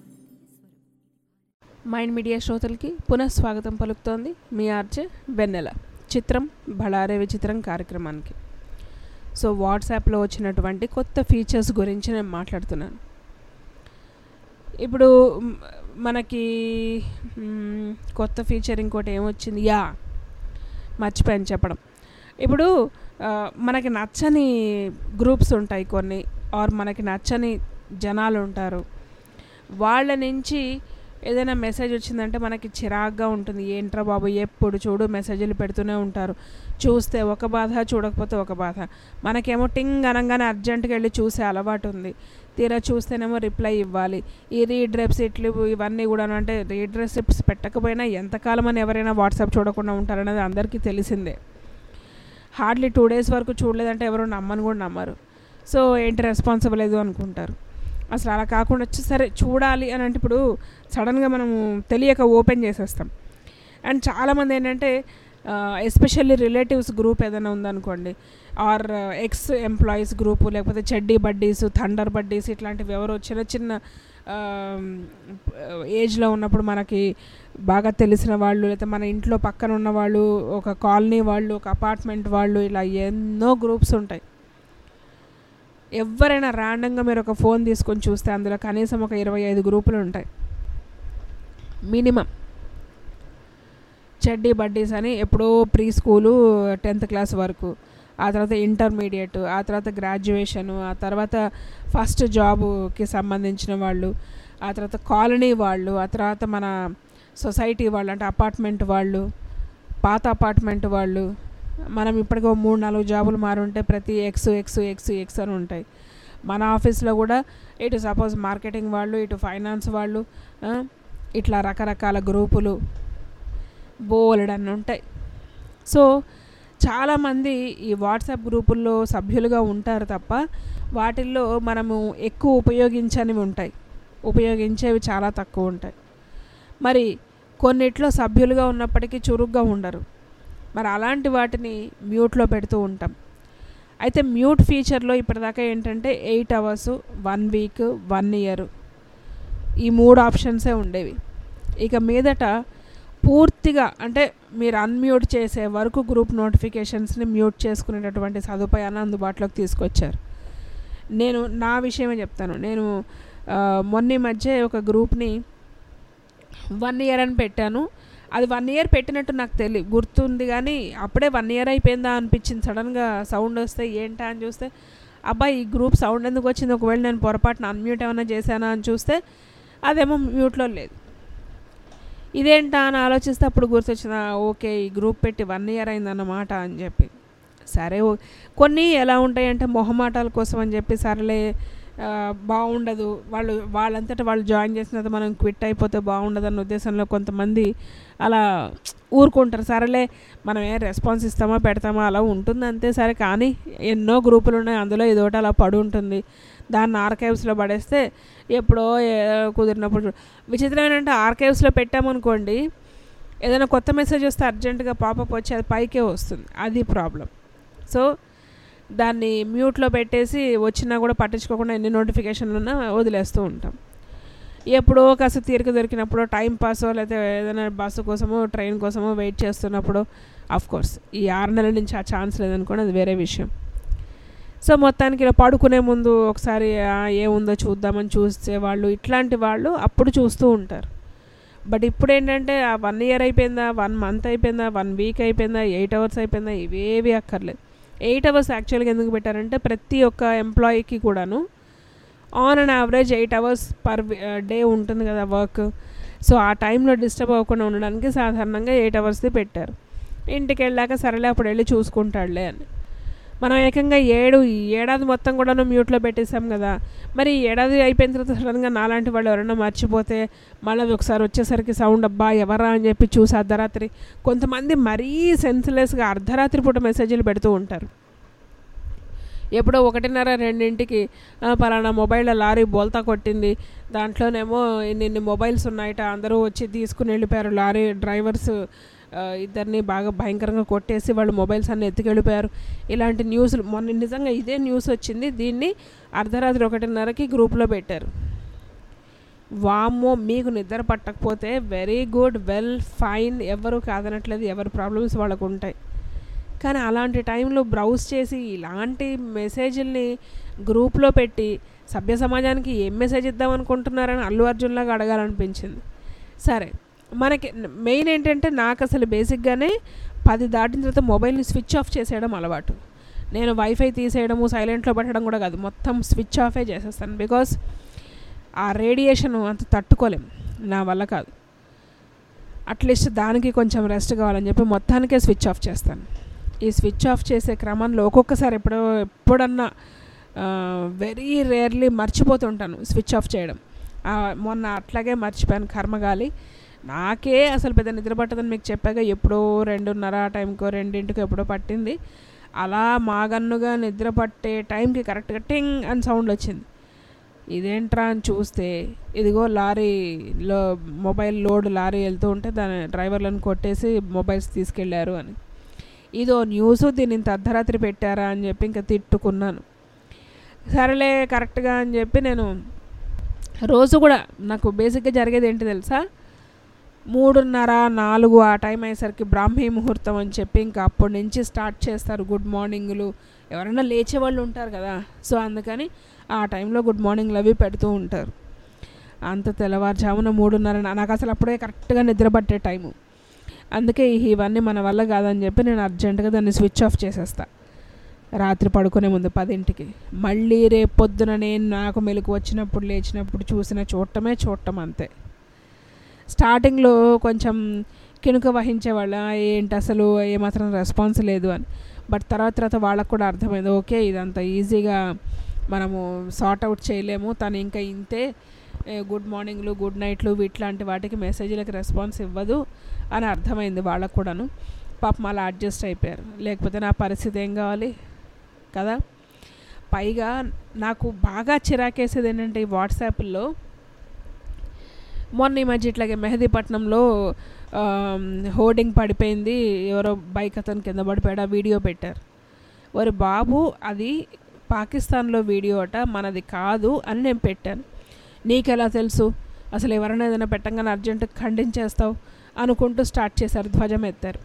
మైండ్ మీడియా శ్రోతలకి పునఃస్వాగతం పలుకుతోంది మీ ఆర్జే వెన్నెల చిత్రం బళారే విచిత్రం కార్యక్రమానికి సో వాట్సాప్లో వచ్చినటువంటి కొత్త ఫీచర్స్ గురించి నేను మాట్లాడుతున్నాను ఇప్పుడు మ్, మనకి మ్, కొత్త ఫీచర్ ఇంకోటి ఏమొచ్చింది యా మర్చిపోయాను చెప్పడం ఇప్పుడు ఆ, మనకి నచ్చని గ్రూప్స్ ఉంటాయి కొన్ని ఆర్ మనకి నచ్చని జనాలు ఉంటారు వాళ్ళ నుంచి ఏదైనా మెసేజ్ వచ్చిందంటే మనకి చిరాగ్గా ఉంటుంది ఏంట్రా బాబు ఎప్పుడు చూడు మెసేజ్లు పెడుతూనే ఉంటారు చూస్తే ఒక బాధ చూడకపోతే ఒక బాధ మనకేమో టింగ్ అనగానే అర్జెంటుగా వెళ్ళి చూసే అలవాటు ఉంది తీరా చూస్తేనేమో రిప్లై ఇవ్వాలి ఈ రీడ్ రెసిప్ట్లు ఇవన్నీ కూడా అంటే రీడ్ రెసిప్ట్స్ పెట్టకపోయినా ఎంతకాలం అని ఎవరైనా వాట్సాప్ చూడకుండా ఉంటారనేది అందరికీ తెలిసిందే హార్డ్లీ టూ డేస్ వరకు చూడలేదంటే ఎవరు నమ్మని కూడా నమ్మరు సో ఏంటి రెస్పాన్సిబుల్ లేదు అనుకుంటారు అసలు అలా కాకుండా వచ్చి సరే చూడాలి అని అంటే ఇప్పుడు సడన్గా మనము తెలియక ఓపెన్ చేసేస్తాం అండ్ చాలామంది ఏంటంటే ఎస్పెషల్లీ రిలేటివ్స్ గ్రూప్ ఏదైనా ఉందనుకోండి ఆర్ ఎక్స్ ఎంప్లాయీస్ గ్రూపు లేకపోతే చెడ్డీ బడ్డీస్ థండర్ బడ్డీస్ ఇట్లాంటివి ఎవరు చిన్న చిన్న ఏజ్లో ఉన్నప్పుడు మనకి బాగా తెలిసిన వాళ్ళు లేకపోతే మన ఇంట్లో పక్కన ఉన్న వాళ్ళు ఒక కాలనీ వాళ్ళు ఒక అపార్ట్మెంట్ వాళ్ళు ఇలా ఎన్నో గ్రూప్స్ ఉంటాయి ఎవరైనా ర్యాండమ్గా మీరు ఒక ఫోన్ తీసుకొని చూస్తే అందులో కనీసం ఒక ఇరవై ఐదు గ్రూపులు ఉంటాయి మినిమం చెడ్డీ బడ్డీస్ అని ఎప్పుడో ప్రీ స్కూలు టెన్త్ క్లాస్ వరకు ఆ తర్వాత ఇంటర్మీడియట్ ఆ తర్వాత గ్రాడ్యుయేషను ఆ తర్వాత ఫస్ట్ జాబుకి సంబంధించిన వాళ్ళు ఆ తర్వాత కాలనీ వాళ్ళు ఆ తర్వాత మన సొసైటీ వాళ్ళు అంటే అపార్ట్మెంట్ వాళ్ళు పాత అపార్ట్మెంట్ వాళ్ళు మనం ఇప్పటికో మూడు నాలుగు జాబులు మారుంటే ప్రతి ఎక్స్ ఎక్స్ ఎక్స్ ఎక్స్ అని ఉంటాయి మన ఆఫీస్లో కూడా ఇటు సపోజ్ మార్కెటింగ్ వాళ్ళు ఇటు ఫైనాన్స్ వాళ్ళు ఆ, ఇట్లా రకరకాల గ్రూపులు బోలెడన్ని ఉంటాయి సో చాలామంది ఈ వాట్సాప్ గ్రూపుల్లో సభ్యులుగా ఉంటారు తప్ప వాటిల్లో మనము ఎక్కువ ఉపయోగించనివి ఉంటాయి ఉపయోగించేవి చాలా తక్కువ ఉంటాయి మరి కొన్నిట్లో సభ్యులుగా ఉన్నప్పటికీ చురుగ్గా ఉండరు మరి అలాంటి వాటిని మ్యూట్లో పెడుతూ ఉంటాం అయితే మ్యూట్ ఫీచర్లో ఇప్పటిదాకా ఏంటంటే eight hours one week one year ఈ మూడు ఆప్షన్సే ఉండేవి ఇక మీదట పూర్తిగా అంటే మీరు అన్మ్యూట్ చేసే వరకు గ్రూప్ నోటిఫికేషన్స్ని మ్యూట్ చేసుకునేటటువంటి సదుపాయాన్ని అందుబాటులోకి తీసుకొచ్చారు నేను నా విషయమే చెప్తాను నేను ఆ, మొన్న ఈ మధ్య ఒక గ్రూప్ని వన్ ఇయర్ అని పెట్టాను అది వన్ ఇయర్ పెట్టినట్టు నాకు తెలియ గుర్తుంది కానీ అప్పుడే వన్ ఇయర్ అయిపోయిందా అనిపించింది సడన్గా సౌండ్ వస్తే ఏంటా అని చూస్తే అబ్బాయి ఈ గ్రూప్ సౌండ్ ఎందుకు వచ్చింది ఒకవేళ నేను పొరపాటున అన్మ్యూట్ ఏమైనా చేశానా అని చూస్తే అదేమో మ్యూట్లో లేదు ఇదేంటా అని ఆలోచిస్తే అప్పుడు గుర్తొచ్చిన ఓకే ఈ గ్రూప్ పెట్టి వన్ ఇయర్ అయిందన్నమాట అని చెప్పి సరే ఓ- కొన్ని ఎలా ఉంటాయంటే మొహమాటాల కోసం అని చెప్పి సరేలే ఆ, బాగుండదు వాళ్ళు వాళ్ళంతటా వాళ్ళు జాయిన్ చేసిన తర్వాత మనం క్విట్ అయిపోతే బాగుండదు అన్న ఉద్దేశంలో కొంతమంది అలా ఊరుకుంటారు సరేలే మనం ఏ రెస్పాన్స్ ఇస్తామా పెడతామా అలా ఉంటుంది అంతే సరే కానీ ఎన్నో గ్రూపులు ఉన్నాయి అందులో ఇదోటి అలా పడి ఉంటుంది దాన్ని ఆర్కైవ్స్లో పడేస్తే ఎప్పుడో ఏ- కుదిరినప్పుడు చూ- విచిత్రం ఏంటంటే ఆర్కైవ్స్లో పెట్టామనుకోండి ఏదైనా కొత్త మెసేజ్ వస్తే అర్జెంటుగా పాపప్ వచ్చి అది పైకే వస్తుంది అది ప్రాబ్లం సో దాన్ని మ్యూట్లో పెట్టేసి వచ్చినా కూడా పట్టించుకోకుండా ఎన్ని నోటిఫికేషన్లు ఉన్నా వదిలేస్తూ ఉంటాం ఎప్పుడో కాస్త తీరిక దొరికినప్పుడు టైం పాసో లేకపోతే ఏదైనా బస్సు కోసమో ట్రైన్ కోసమో వెయిట్ చేస్తున్నప్పుడు ఆఫ్ కోర్స్ ఈ ఆరు నెలల నుంచి ఆ ఛాన్స్ లేదనుకోండి అది వేరే విషయం సో మొత్తానికి ఇలా పడుకునే ముందు ఒకసారి ఆ, ఏముందో చూద్దామని చూస్తే వాళ్ళు ఇట్లాంటి వాళ్ళు అప్పుడు చూస్తూ ఉంటారు బట్ ఇప్పుడు ఏంటంటే ఆ వన్ ఇయర్ అయిపోయిందా వన్ మంత్ అయిపోయిందా వన్ వీక్ అయిపోయిందా ఎయిట్ అవర్స్ అయిపోయిందా ఇవేవి అక్కర్లేదు ఎయిట్ అవర్స్ యాక్చువల్గా ఎందుకు పెట్టారంటే ప్రతి ఒక్క ఎంప్లాయీకి కూడాను on and average eight hours per day ఉంటుంది కదా వర్క్ సో ఆ టైంలో డిస్టర్బ్ అవ్వకుండా ఉండడానికి సాధారణంగా ఎయిట్ అవర్స్ది పెట్టారు ఇంటికి వెళ్ళాక సరేలే అప్పుడు వెళ్ళి చూసుకుంటాడులే అని మనం ఏకంగా ఏడు ఈ ఏడాది మొత్తం కూడాను మ్యూట్లో పెట్టేసాం కదా మరి ఈ ఏడాది అయిపోయిన తర్వాత సడన్గా నాలాంటి వాళ్ళు ఎవరైనా మర్చిపోతే మళ్ళీ ఒకసారి వచ్చేసరికి సౌండ్ అబ్బా ఎవరా అని చెప్పి చూసి అర్ధరాత్రి కొంతమంది మరీ సెన్స్లెస్గా అర్ధరాత్రి పూట మెసేజ్లు పెడుతూ ఉంటారు ఎప్పుడో ఒకటిన్నర రెండింటికి "ఆ, పలానా మొబైల్ లారీ బోల్తా కొట్టింది దాంట్లోనేమో ఇన్ని ఇన్ని మొబైల్స్ ఉన్నాయట అందరూ వచ్చి తీసుకుని వెళ్ళిపోయారు లారీ డ్రైవర్స్ ఆ, ఇద్దరిని బాగా భయంకరంగా కొట్టేసి వాళ్ళు మొబైల్స్ అన్ని ఎత్తుకెళ్ళిపోయారు ఇలాంటి న్యూస్లు మొన్న నిజంగా ఇదే న్యూస్ వచ్చింది దీన్ని అర్ధరాత్రి ఒకటిన్నరకి గ్రూప్లో పెట్టారు వామ్మో మీకు నిద్ర పట్టకపోతే వెరీ గుడ్ వెల్ ఫైన్ ఎవరు కాదనట్లేదు ఎవరి ప్రాబ్లమ్స్ వాళ్ళకు ఉంటాయి కానీ అలాంటి టైంలో బ్రౌజ్ చేసి ఇలాంటి మెసేజ్ల్ని గ్రూప్లో పెట్టి సభ్య సమాజానికి ఏం మెసేజ్ ఇద్దాం అనుకుంటున్నారని అల్లు అర్జున్లాగా అడగాలనిపించింది సరే మనకి మెయిన్ ఏంటంటే నాకు అసలు బేసిక్గానే పది దాటిన తర్వాత మొబైల్ని స్విచ్ ఆఫ్ చేసేయడం అలవాటు నేను వైఫై తీసేయడము సైలెంట్లో పెట్టడం కూడా కాదు మొత్తం స్విచ్ ఆఫే చేసేస్తాను బికాస్ ఆ రేడియేషన్ అంత తట్టుకోలేం నా వల్ల కాదు అట్లీస్ట్ దానికి కొంచెం రెస్ట్ కావాలని చెప్పి మొత్తానికే స్విచ్ ఆఫ్ చేస్తాను ఈ స్విచ్ ఆఫ్ చేసే క్రమంలో ఒక్కొక్కసారి ఎప్పుడో ఎప్పుడన్నా వెరీ రేర్లీ మర్చిపోతుంటాను స్విచ్ ఆఫ్ చేయడం ఆ, మొన్న అట్లాగే మర్చిపోయాను కర్మగాలి నాకే అసలు పెద్ద నిద్ర పట్టదని మీకు చెప్పాక ఎప్పుడో రెండున్నర ఆ టైంకో రెండింటికో ఎప్పుడో పట్టింది అలా మాగన్నుగా నిద్ర పట్టే టైంకి కరెక్ట్గా టింగ్ అని సౌండ్ వచ్చింది ఇదేంట్రా అని చూస్తే ఇదిగో లారీలో మొబైల్ లోడ్ లారీ వెళ్తూ ఉంటే దాని డ్రైవర్లను కొట్టేసి మొబైల్స్ తీసుకెళ్లారు అని ఇదో న్యూస్ దీన్ని ఇంత అర్ధరాత్రి పెట్టారా అని చెప్పి ఇంకా తిట్టుకున్నాను సరేలే కరెక్ట్గా అని చెప్పి నేను రోజు కూడా నాకు బేసిక్గా జరిగేది ఏంటి తెలుసా మూడున్నర నాలుగు ఆ టైం అయ్యేసరికి బ్రాహ్మీ ముహూర్తం అని చెప్పి ఇంకా అప్పటి నుంచి స్టార్ట్ చేస్తారు గుడ్ మార్నింగ్లు ఎవరైనా లేచే వాళ్ళు ఉంటారు కదా సో అందుకని ఆ టైంలో గుడ్ మార్నింగ్లు అవి పెడుతూ ఉంటారు అంత తెల్లవారుజామున మూడున్నర నా- నాకు అసలు అప్పుడే కరెక్ట్గా నిద్ర పట్టే టైము అందుకే ఇవన్నీ మన వల్ల కాదని చెప్పి నేను అర్జెంటుగా దాన్ని స్విచ్ ఆఫ్ చేసేస్తా రాత్రి పడుకునే ముందు పదింటికి మళ్ళీ రేపు పొద్దున నేను నాకు మెలకు వచ్చినప్పుడు లేచినప్పుడు చూసిన చూడటమే చూడటం అంతే స్టార్టింగ్లో కొంచెం కినుక వహించేవాళ్ళ ఏంటి అసలు ఏమాత్రం రెస్పాన్స్ లేదు అని బట్ తర్వాత తర్వాత వాళ్ళకు కూడా అర్థమైంది ఓకే ఇదంతా ఈజీగా మనము సార్ట్ అవుట్ చేయలేము తను ఇంకా ఇంతే ఏ, గుడ్ మార్నింగ్లు గుడ్ నైట్లు ఇట్లాంటి వాటికి మెసేజ్లకు రెస్పాన్స్ ఇవ్వదు అని అర్థమైంది వాళ్ళకు కూడాను పాపం అలా అడ్జస్ట్ అయిపోయారు లేకపోతే నా పరిస్థితి ఏం కావాలి కదా పైగా నాకు బాగా చిరాకేసేది ఏంటంటే ఈ వాట్సాప్లో మొన్న ఈ మధ్య ఇట్లాగే మెహదీపట్నంలో ఆమ్, హోర్డింగ్ పడిపోయింది ఎవరో బైక్ అతను కింద పడిపోయాడు ఆ వీడియో పెట్టారు వారి బాబు అది పాకిస్తాన్లో వీడియో అట మనది కాదు అని నేను పెట్టాను నీకెలా తెలుసు అసలు ఎవరైనా ఏదైనా పెట్టంగానే అర్జెంట్ ఖండించేస్తావు అనుకుంటూ స్టార్ట్ చేశారు ధ్వజం ఎత్తారు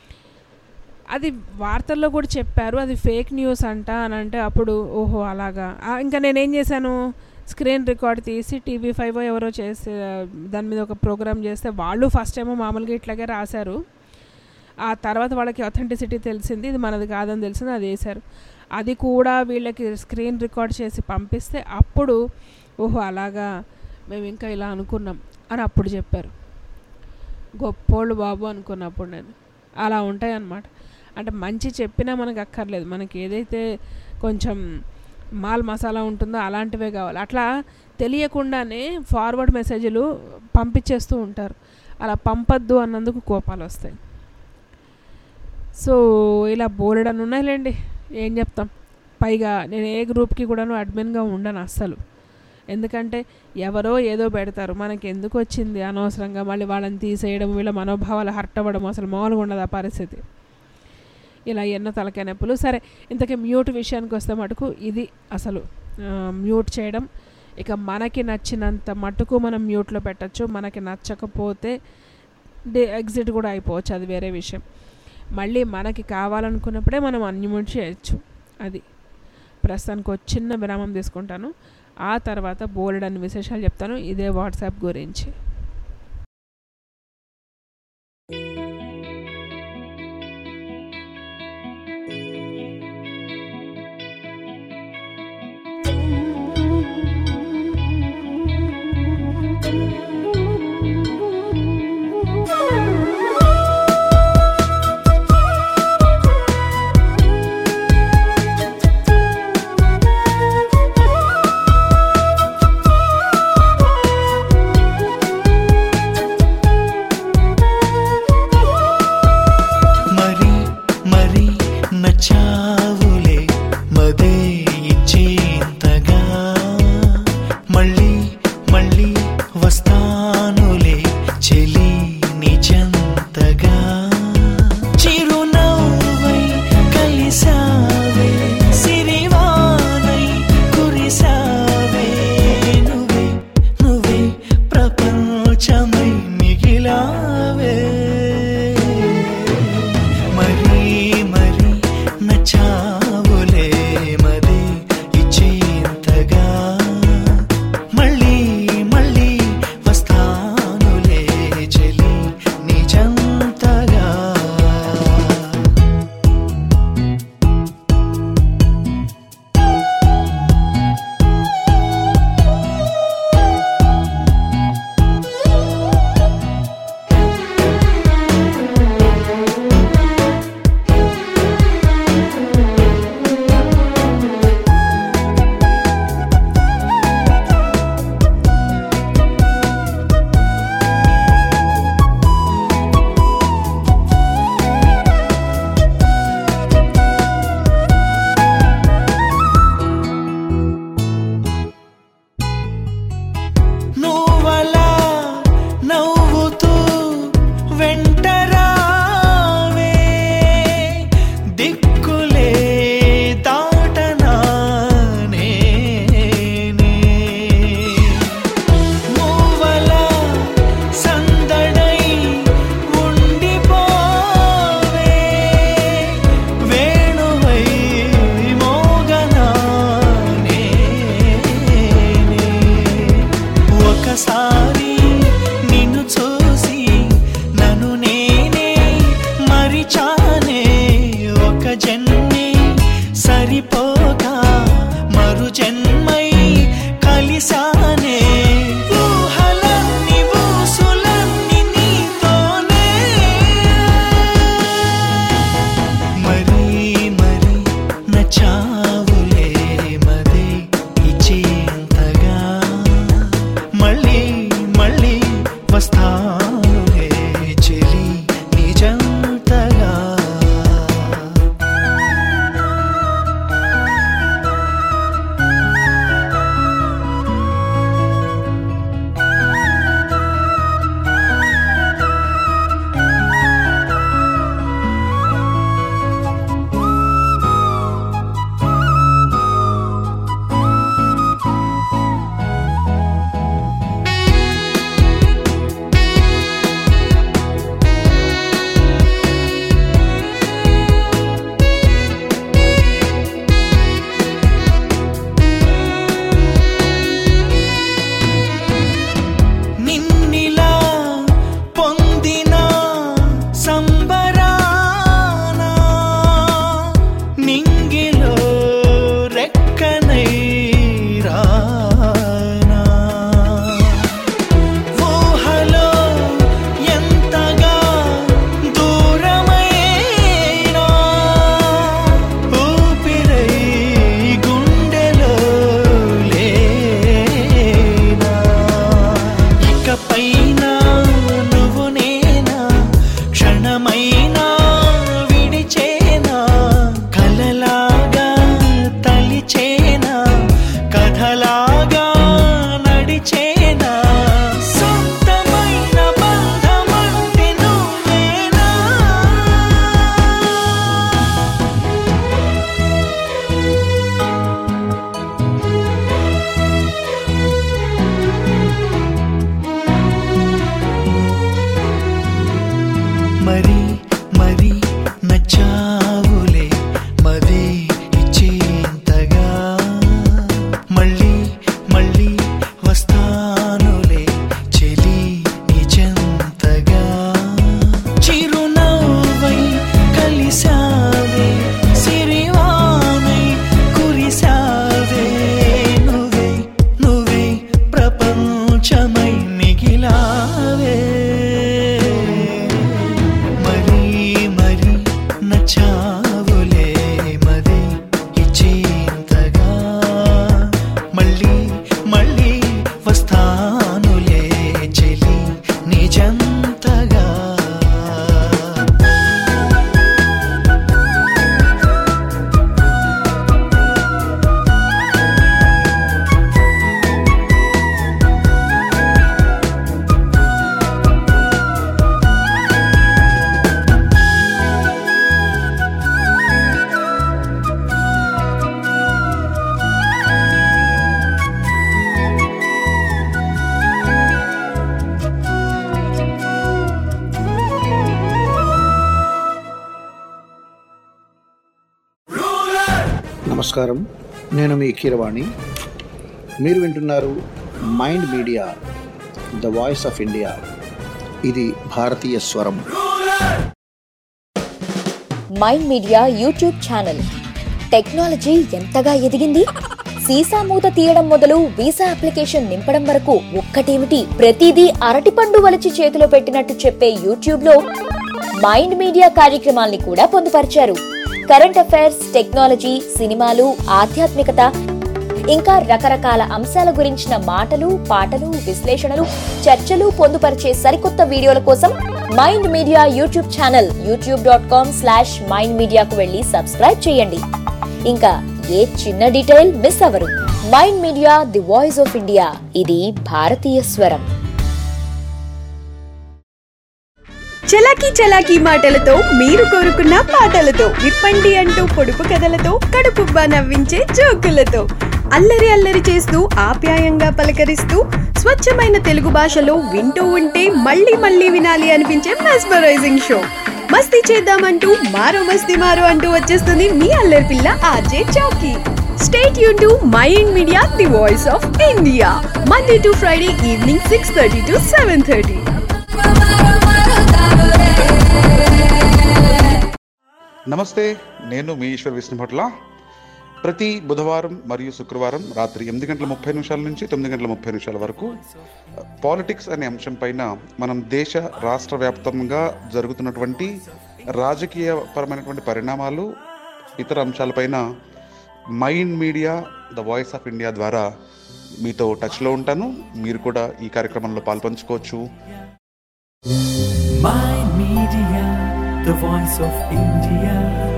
అది వార్తల్లో కూడా చెప్పారు అది ఫేక్ న్యూస్ అంట అని అంటే అప్పుడు ఓహో అలాగా ఆ, ఇంకా నేనేం చేశాను స్క్రీన్ రికార్డ్ తీసి టీవీ ఫైవ్ ఎవరో చేస్తే దాని మీద ఒక ప్రోగ్రామ్ చేస్తే వాళ్ళు ఫస్ట్ ఏమో మామూలుగా ఇట్లాగే రాశారు ఆ తర్వాత వాళ్ళకి అథెంటిసిటీ తెలిసింది ఇది మనది కాదని తెలిసింది అది వేశారు అది కూడా వీళ్ళకి స్క్రీన్ రికార్డ్ చేసి పంపిస్తే అప్పుడు ఓహో అలాగా మేము ఇంకా ఇలా అనుకున్నాం అని అప్పుడు చెప్పారు గొప్పోళ్ళు బాబు అనుకున్నప్పుడు నేను అలా ఉంటాయి అన్నమాట అంటే మంచి చెప్పినా మనకు అక్కర్లేదు మనకి ఏదైతే కొంచెం మాల్ మసాలా ఉంటుందో అలాంటివే కావాలి అట్లా తెలియకుండానే ఫార్వర్డ్ మెసేజ్లు పంపించేస్తూ ఉంటారు అలా పంపద్దు అన్నందుకు కోపాలు వస్తాయి సో ఇలా బోలెడని ఉన్నాయిలేండి ఏం చెప్తాం పైగా నేను ఏ గ్రూప్కి కూడాను అడ్మిన్గా ఉండను అస్సలు ఎందుకంటే ఎవరో ఏదో పెడతారు మనకి ఎందుకు వచ్చింది అనవసరంగా మళ్ళీ వాళ్ళని తీసేయడం వీళ్ళ మనోభావాలు హర్ట్ అవ్వడం అసలు మామూలుగా ఉండదు ఆ పరిస్థితి ఇలా ఎన్నో తలకాయ నొప్పులు సరే ఇంతకీ మ్యూట్ విషయానికి వస్తే మటుకు ఇది అసలు ఆ, మ్యూట్ చేయడం ఇక మనకి నచ్చినంత మటుకు మనం మ్యూట్లో పెట్టచ్చు మనకి నచ్చకపోతే డే ఎగ్జిట్ కూడా అయిపోవచ్చు అది వేరే విషయం మళ్ళీ మనకి కావాలనుకున్నప్పుడే మనం అన్మ్యూట్ చేయొచ్చు అది ప్రస్తుతానికి ఒక చిన్న విరామం తీసుకుంటాను ఆ తర్వాత బోల్డ్ అని విశేషాలు చెప్తాను ఇదే వాట్సాప్ గురించి మరి మరి నచ్చావులే మదే ఇచ్చేంతగా మళ్ళీ మళ్ళీ వస్తానులే చెలి నిజంతగా చిరునవ్వై కలిసావే సిరివానై కురిసావే నువ్వే నువ్వే ప్రపంచమై మిగిలావే మరి మరి నచ్చావులే మది ఇచ్చేంతగా మళ్ళీ మళ్ళీ వస్తానులే చెలి నిజంతగా నువ్వలా నవ్వుతూ వెంటరావే దిక్కులే దాటనా నేనే నువ్వలా సందడై ఉండిపోవే వేణువై మోగనా నేనే ఒకసారి నిన్ను చూసి నన్ను నేనే మరిచానే ఒక జన్మే సరిపోగా మరు జన్మై కలిసానే ఊహలన్నీ ఊసులన్నీ నీతోనే మరి మరి నచ్చావులే మదే ఇచ్చేంతగా మళ్ళీ మళ్ళీ నమస్కారం నేను మీ కీరవాణి మీరు వింటున్నారు Mind Media the voice of India ఇది భారతీయ స్వరం Mind Media YouTube channel technology ఎంతగా ఎదిగింది సీసా మూత తీయడం మొదలు వీసా అప్లికేషన్ నింపడం వరకు ఒక్కటేమిటి ప్రతిదీ అరటిపండు వలిచి చేతిలో పెట్టినట్టు చెప్పే యూట్యూబ్ లో మైండ్ మీడియా కార్యక్రమాల్ని కూడా పొందుపరిచారు కరెంట్ అఫైర్స్ టెక్నాలజీ సినిమాలు ఆధ్యాత్మికత ఇంకా రకరకాల అంశాల గురించిన మాటలు పాటలు విశ్లేషణలు చర్చలు పొందుపరిచే సరికొత్త వీడియోల కోసం Mind Media YouTube channel YouTube dot com slash Mind మీడియాకు వెళ్ళి సబ్స్క్రైబ్ చేయండి ఇంకా ఏ చిన్న డీటెయిల్ మిస్ అవ్వరు Mind Media the voice of India ఇది భారతీయ స్వరం చలాకీ చలాకీ మాటలతో మీరు కోరుకున్న పాటలతో విప్పండి అంటూ పొడుపు కథలతో కడుపుబ్బా నవ్వించే జోకులతో అల్లరి అల్లరి చేస్తూ ఆప్యాయంగా పలకరిస్తూ స్వచ్ఛమైన తెలుగు భాషలో వింటూ ఉంటే మళ్ళీ మళ్ళీ వినాలి అనిపించే మెస్మరైజింగ్ షో మస్తీ చేద్దామంటూ మారో మస్తీ మారో అంటూ వచ్చేస్తుంది మీ అల్లరి పిల్ల ఆర్జే చౌకీ స్టేట్ యూన్ to Mind Media the voice of India Monday to Friday evening six thirty to seven thirty నమస్తే నేను మీ ఈశ్వర్ విష్ణుభట్ల ప్రతి బుధవారం మరియు శుక్రవారం రాత్రి ఎనిమిది గంటల ముప్పై నిమిషాల నుంచి తొమ్మిది గంటల ముప్పై నిమిషాల వరకు పాలిటిక్స్ అనే అంశం పైన మనం దేశ రాష్ట్ర వ్యాప్తంగా జరుగుతున్నటువంటి రాజకీయ పరమైనటువంటి పరిణామాలు ఇతర అంశాలపైన Mind Media the voice of India ద్వారా మీతో టచ్లో ఉంటాను మీరు కూడా ఈ కార్యక్రమంలో పాల్పంచుకోవచ్చు Mind Media, the voice of India.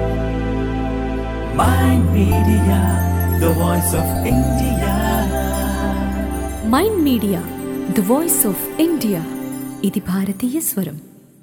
Mind Media, the voice of India. Mind Media the voice of India ఇది భారతీయ స్వరం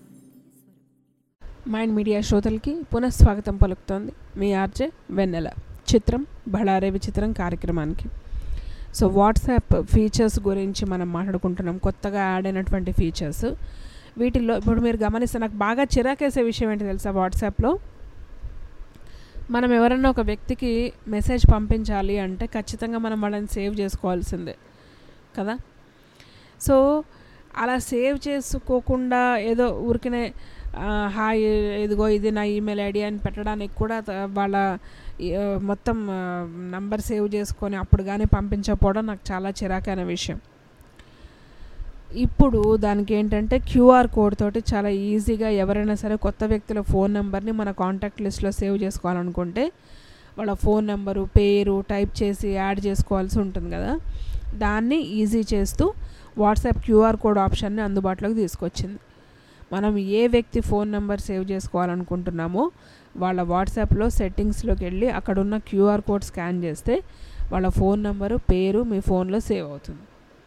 మైండ్ మీడియా శ్రోతలకి పునఃస్వాగతం పలుకుతోంది మీ ఆర్జే వెన్నెల చిత్రం బళారే విచిత్రం కార్యక్రమానికి సో వాట్సాప్ ఫీచర్స్ గురించి మనం మాట్లాడుకుంటున్నాం కొత్తగా యాడ్ అయినటువంటి ఫీచర్స్ వీటిల్లో ఇప్పుడు మీరు గమనిస్తే నాకు బాగా చిరాకేసే విషయం ఏంటి తెలుసా వాట్సాప్లో మనం ఎవరన్నా ఒక వ్యక్తికి మెసేజ్ పంపించాలి అంటే ఖచ్చితంగా మనం వాళ్ళని సేవ్ చేసుకోవాల్సిందే కదా సో అలా సేవ్ చేసుకోకుండా ఏదో ఊరికనే ఆ, హాయ్ ఇదిగో ఇది నా ఈమెయిల్ ఐడి అని పెట్టడానికి కూడా త- వాళ్ళ ఈ, ఆ, మొత్తం నంబర్ సేవ్ చేసుకొని అప్పుడు కానీ పంపించకపోవడం నాకు చాలా చిరాకైన విషయం ఇప్పుడు దానికి ఏంటంటే క్యూఆర్ కోడ్ తోటి చాలా ఈజీగా ఎవరైనా సరే కొత్త వ్యక్తుల ఫోన్ నెంబర్ని మన కాంటాక్ట్ లిస్ట్లో సేవ్ చేసుకోవాలనుకుంటే వాళ్ళ ఫోన్ నెంబరు పేరు టైప్ చేసి యాడ్ చేసుకోవాల్సి ఉంటుంది కదా దాన్ని ఈజీ చేస్తూ వాట్సాప్ క్యూఆర్ కోడ్ ఆప్షన్ని అందుబాటులోకి తీసుకొచ్చింది మనం ఏ వ్యక్తి ఫోన్ నెంబర్ సేవ్ చేసుకోవాలనుకుంటున్నామో వాళ్ళ వాట్సాప్లో సెట్టింగ్స్లోకి వెళ్ళి అక్కడ ఉన్న క్యూఆర్ కోడ్ స్కాన్ చేస్తే వాళ్ళ ఫోన్ నెంబరు పేరు మీ ఫోన్లో సేవ్ అవుతుంది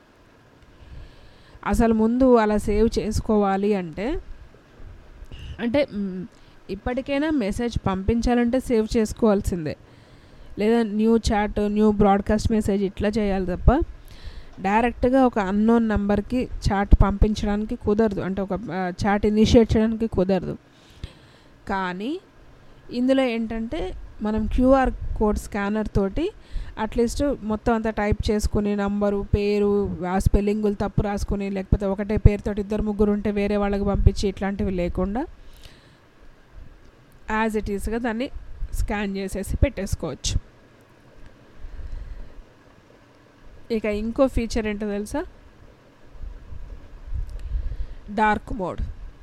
అసలు ముందు అలా సేవ్ చేసుకోవాలి అంటే అంటే మ్, ఇప్పటికైనా మెసేజ్ పంపించాలంటే సేవ్ చేసుకోవాల్సిందే లేదా new chat new broadcast message ఇట్లా చేయాలి తప్ప డైరెక్ట్గా ఒక అన్నోన్ నెంబర్కి చాట్ పంపించడానికి కుదరదు అంటే ఒక చాట్ ఇనిషియేట్ చేయడానికి కుదరదు కానీ ఇందులో ఏంటంటే మనం క్యూఆర్ కోడ్ స్కానర్ తోటి అట్లీస్ట్ మొత్తం అంతా టైప్ చేసుకుని నంబరు పేరు ఆ స్పెల్లింగులు తప్పు రాసుకుని లేకపోతే ఒకటే పేరుతోటి ఇద్దరు ముగ్గురు ఉంటే వేరే వాళ్ళకి పంపించి ఇట్లాంటివి లేకుండా యాజ్ ఇట్ ఈస్గా దాన్ని స్కాన్ చేసేసి పెట్టేసుకోవచ్చు ఇక ఇంకో ఫీచర్ ఏంటో తెలుసా డార్క్ మోడ్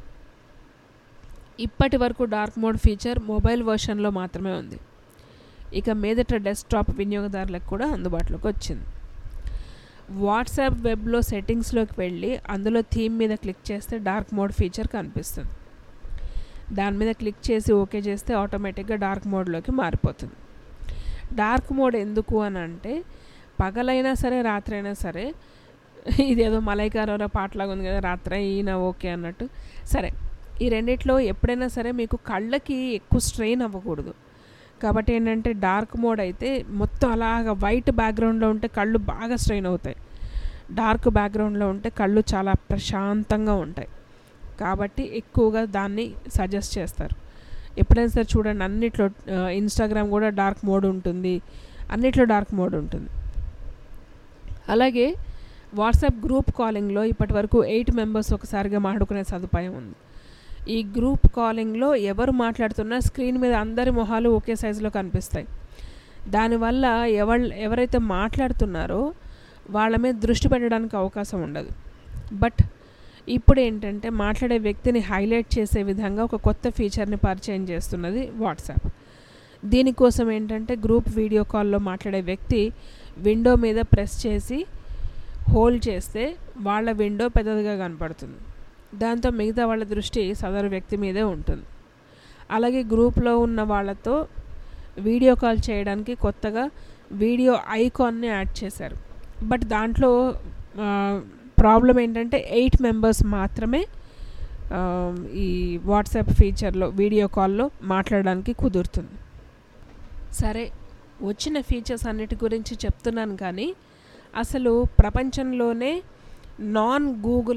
ఇప్పటి వరకు డార్క్ మోడ్ ఫీచర్ మొబైల్ వర్షన్లో మాత్రమే ఉంది ఇక మీదట డెస్క్టాప్ వినియోగదారులకు కూడా అందుబాటులోకి వచ్చింది వాట్సాప్ వెబ్లో సెట్టింగ్స్లోకి వెళ్ళి అందులో థీమ్ మీద క్లిక్ చేస్తే డార్క్ మోడ్ ఫీచర్ కనిపిస్తుంది దాని మీద క్లిక్ చేసి ఓకే చేస్తే ఆటోమేటిక్గా డార్క్ మోడ్లోకి మారిపోతుంది డార్క్ మోడ్ ఎందుకు అని అంటే పగలైనా సరే రాత్రి అయినా సరే ఇదేదో మలైకారోరా పాటలాగా ఉంది కదా రాత్రి అయినా ఓకే అన్నట్టు సరే ఈ రెండిట్లో ఎప్పుడైనా సరే మీకు కళ్ళకి ఎక్కువ స్ట్రెయిన్ అవ్వకూడదు కాబట్టి ఏంటంటే డార్క్ మోడ్ అయితే మొత్తం అలాగ వైట్ బ్యాక్గ్రౌండ్లో ఉంటే కళ్ళు బాగా స్ట్రెయిన్ అవుతాయి డార్క్ బ్యాక్గ్రౌండ్లో ఉంటే కళ్ళు చాలా ప్రశాంతంగా ఉంటాయి కాబట్టి ఎక్కువగా దాన్ని సజెస్ట్ చేస్తారు ఎప్పుడైనా సరే చూడండి అన్నిట్లో ఇన్స్టాగ్రామ్ కూడా డార్క్ మోడ్ ఉంటుంది అన్నిట్లో డార్క్ మోడ్ ఉంటుంది అలాగే వాట్సాప్ గ్రూప్ కాలింగ్లో ఇప్పటి వరకు ఎయిట్ మెంబర్స్ ఒకసారిగా మాట్లాడుకునే సదుపాయం ఉంది ఈ గ్రూప్ కాలింగ్లో ఎవరు మాట్లాడుతున్నా స్క్రీన్ మీద అందరి మొహాలు ఒకే సైజులో కనిపిస్తాయి దానివల్ల ఎవరు ఎవరైతే మాట్లాడుతున్నారో వాళ్ళ మీద దృష్టి పెట్టడానికి అవకాశం ఉండదు బట్ ఇప్పుడు ఏంటంటే మాట్లాడే వ్యక్తిని హైలైట్ చేసే విధంగా ఒక కొత్త ఫీచర్ని పరిచయం చేస్తున్నది వాట్సాప్ దీనికోసం ఏంటంటే గ్రూప్ వీడియో కాల్లో మాట్లాడే వ్యక్తి విండో మీద ప్రెస్ చేసి హోల్డ్ చేస్తే వాళ్ళ విండో పెద్దదిగా కనపడుతుంది దాంతో మిగతా వాళ్ళ దృష్టి సదరు వ్యక్తి మీదే ఉంటుంది అలాగే గ్రూప్లో ఉన్న వాళ్ళతో వీడియో కాల్ చేయడానికి కొత్తగా వీడియో ఐకాన్ని యాడ్ చేశారు బట్ దాంట్లో ప్రాబ్లం ఏంటంటే ఎయిట్ మెంబర్స్ మాత్రమే ఆ, ఈ వాట్సాప్ ఫీచర్లో వీడియో కాల్లో మాట్లాడడానికి కుదురుతుంది సరే వచ్చిన ఫీచర్స్ అన్నిటి గురించి చెప్తున్నాను కానీ అసలు ప్రపంచంలోనే నాన్ గూగుల్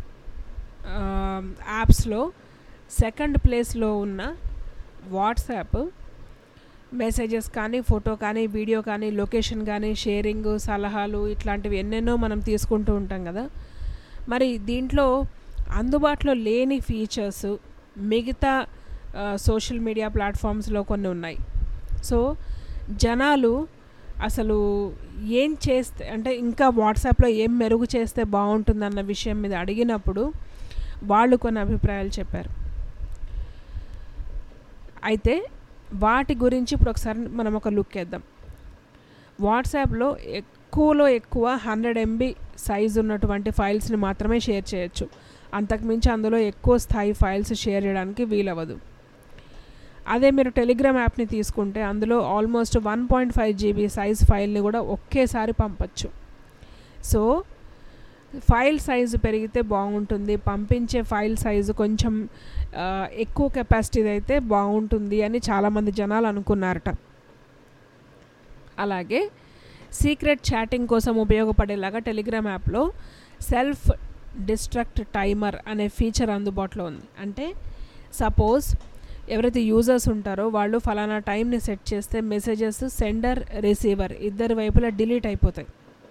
యాప్స్లో సెకండ్ ప్లేస్లో ఉన్న వాట్సాప్ మెసేజెస్ కానీ ఫోటో కానీ వీడియో కానీ లొకేషన్ కానీ షేరింగ్ సలహాలు ఇట్లాంటివి ఎన్నెన్నో మనం తీసుకుంటూ ఉంటాం కదా మరి దీంట్లో అందుబాటులో లేని ఫీచర్స్ మిగతా సోషల్ మీడియా ప్లాట్ఫామ్స్లో కొన్ని ఉన్నాయి సో జనాలు అసలు ఏం చేస్తే అంటే ఇంకా వాట్సాప్లో ఏం మెరుగు చేస్తే బాగుంటుందన్న విషయం మీద అడిగినప్పుడు వాళ్ళు కొన్ని అభిప్రాయాలు చెప్పారు అయితే వాటి గురించి ఇప్పుడు ఒకసారి మనం ఒక లుక్ వేద్దాం వాట్సాప్లో ఎక్కువలో ఎక్కువ హండ్రెడ్ ఎంబీ సైజ్ ఉన్నటువంటి ఫైల్స్ని మాత్రమే షేర్ చేయొచ్చు అంతకుమించి అందులో ఎక్కువ స్థాయి ఫైల్స్ షేర్ చేయడానికి వీలవ్వదు అదే మీరు టెలిగ్రామ్ యాప్ని తీసుకుంటే అందులో almost one point five GB size ఫైల్ని కూడా ఒకేసారి పంపచ్చు సో ఫైల్ సైజు పెరిగితే బాగుంటుంది పంపించే ఫైల్ సైజు కొంచెం ఆ, ఎక్కువ కెపాసిటీది అయితే బాగుంటుంది అని చాలామంది జనాలు అనుకున్నారట అలాగే సీక్రెట్ చాటింగ్ కోసం ఉపయోగపడేలాగా టెలిగ్రామ్ యాప్లో సెల్ఫ్ డిస్ట్రక్ట్ టైమర్ అనే ఫీచర్ అందుబాటులో ఉంది అంటే సపోజ్ ఎవరైతే యూజర్స్ ఉంటారో వాళ్ళు ఫలానా టైంని సెట్ చేస్తే మెసేజెస్ సెండర్ రిసీవర్ ఇద్దరి వైపులా డిలీట్ అయిపోతాయి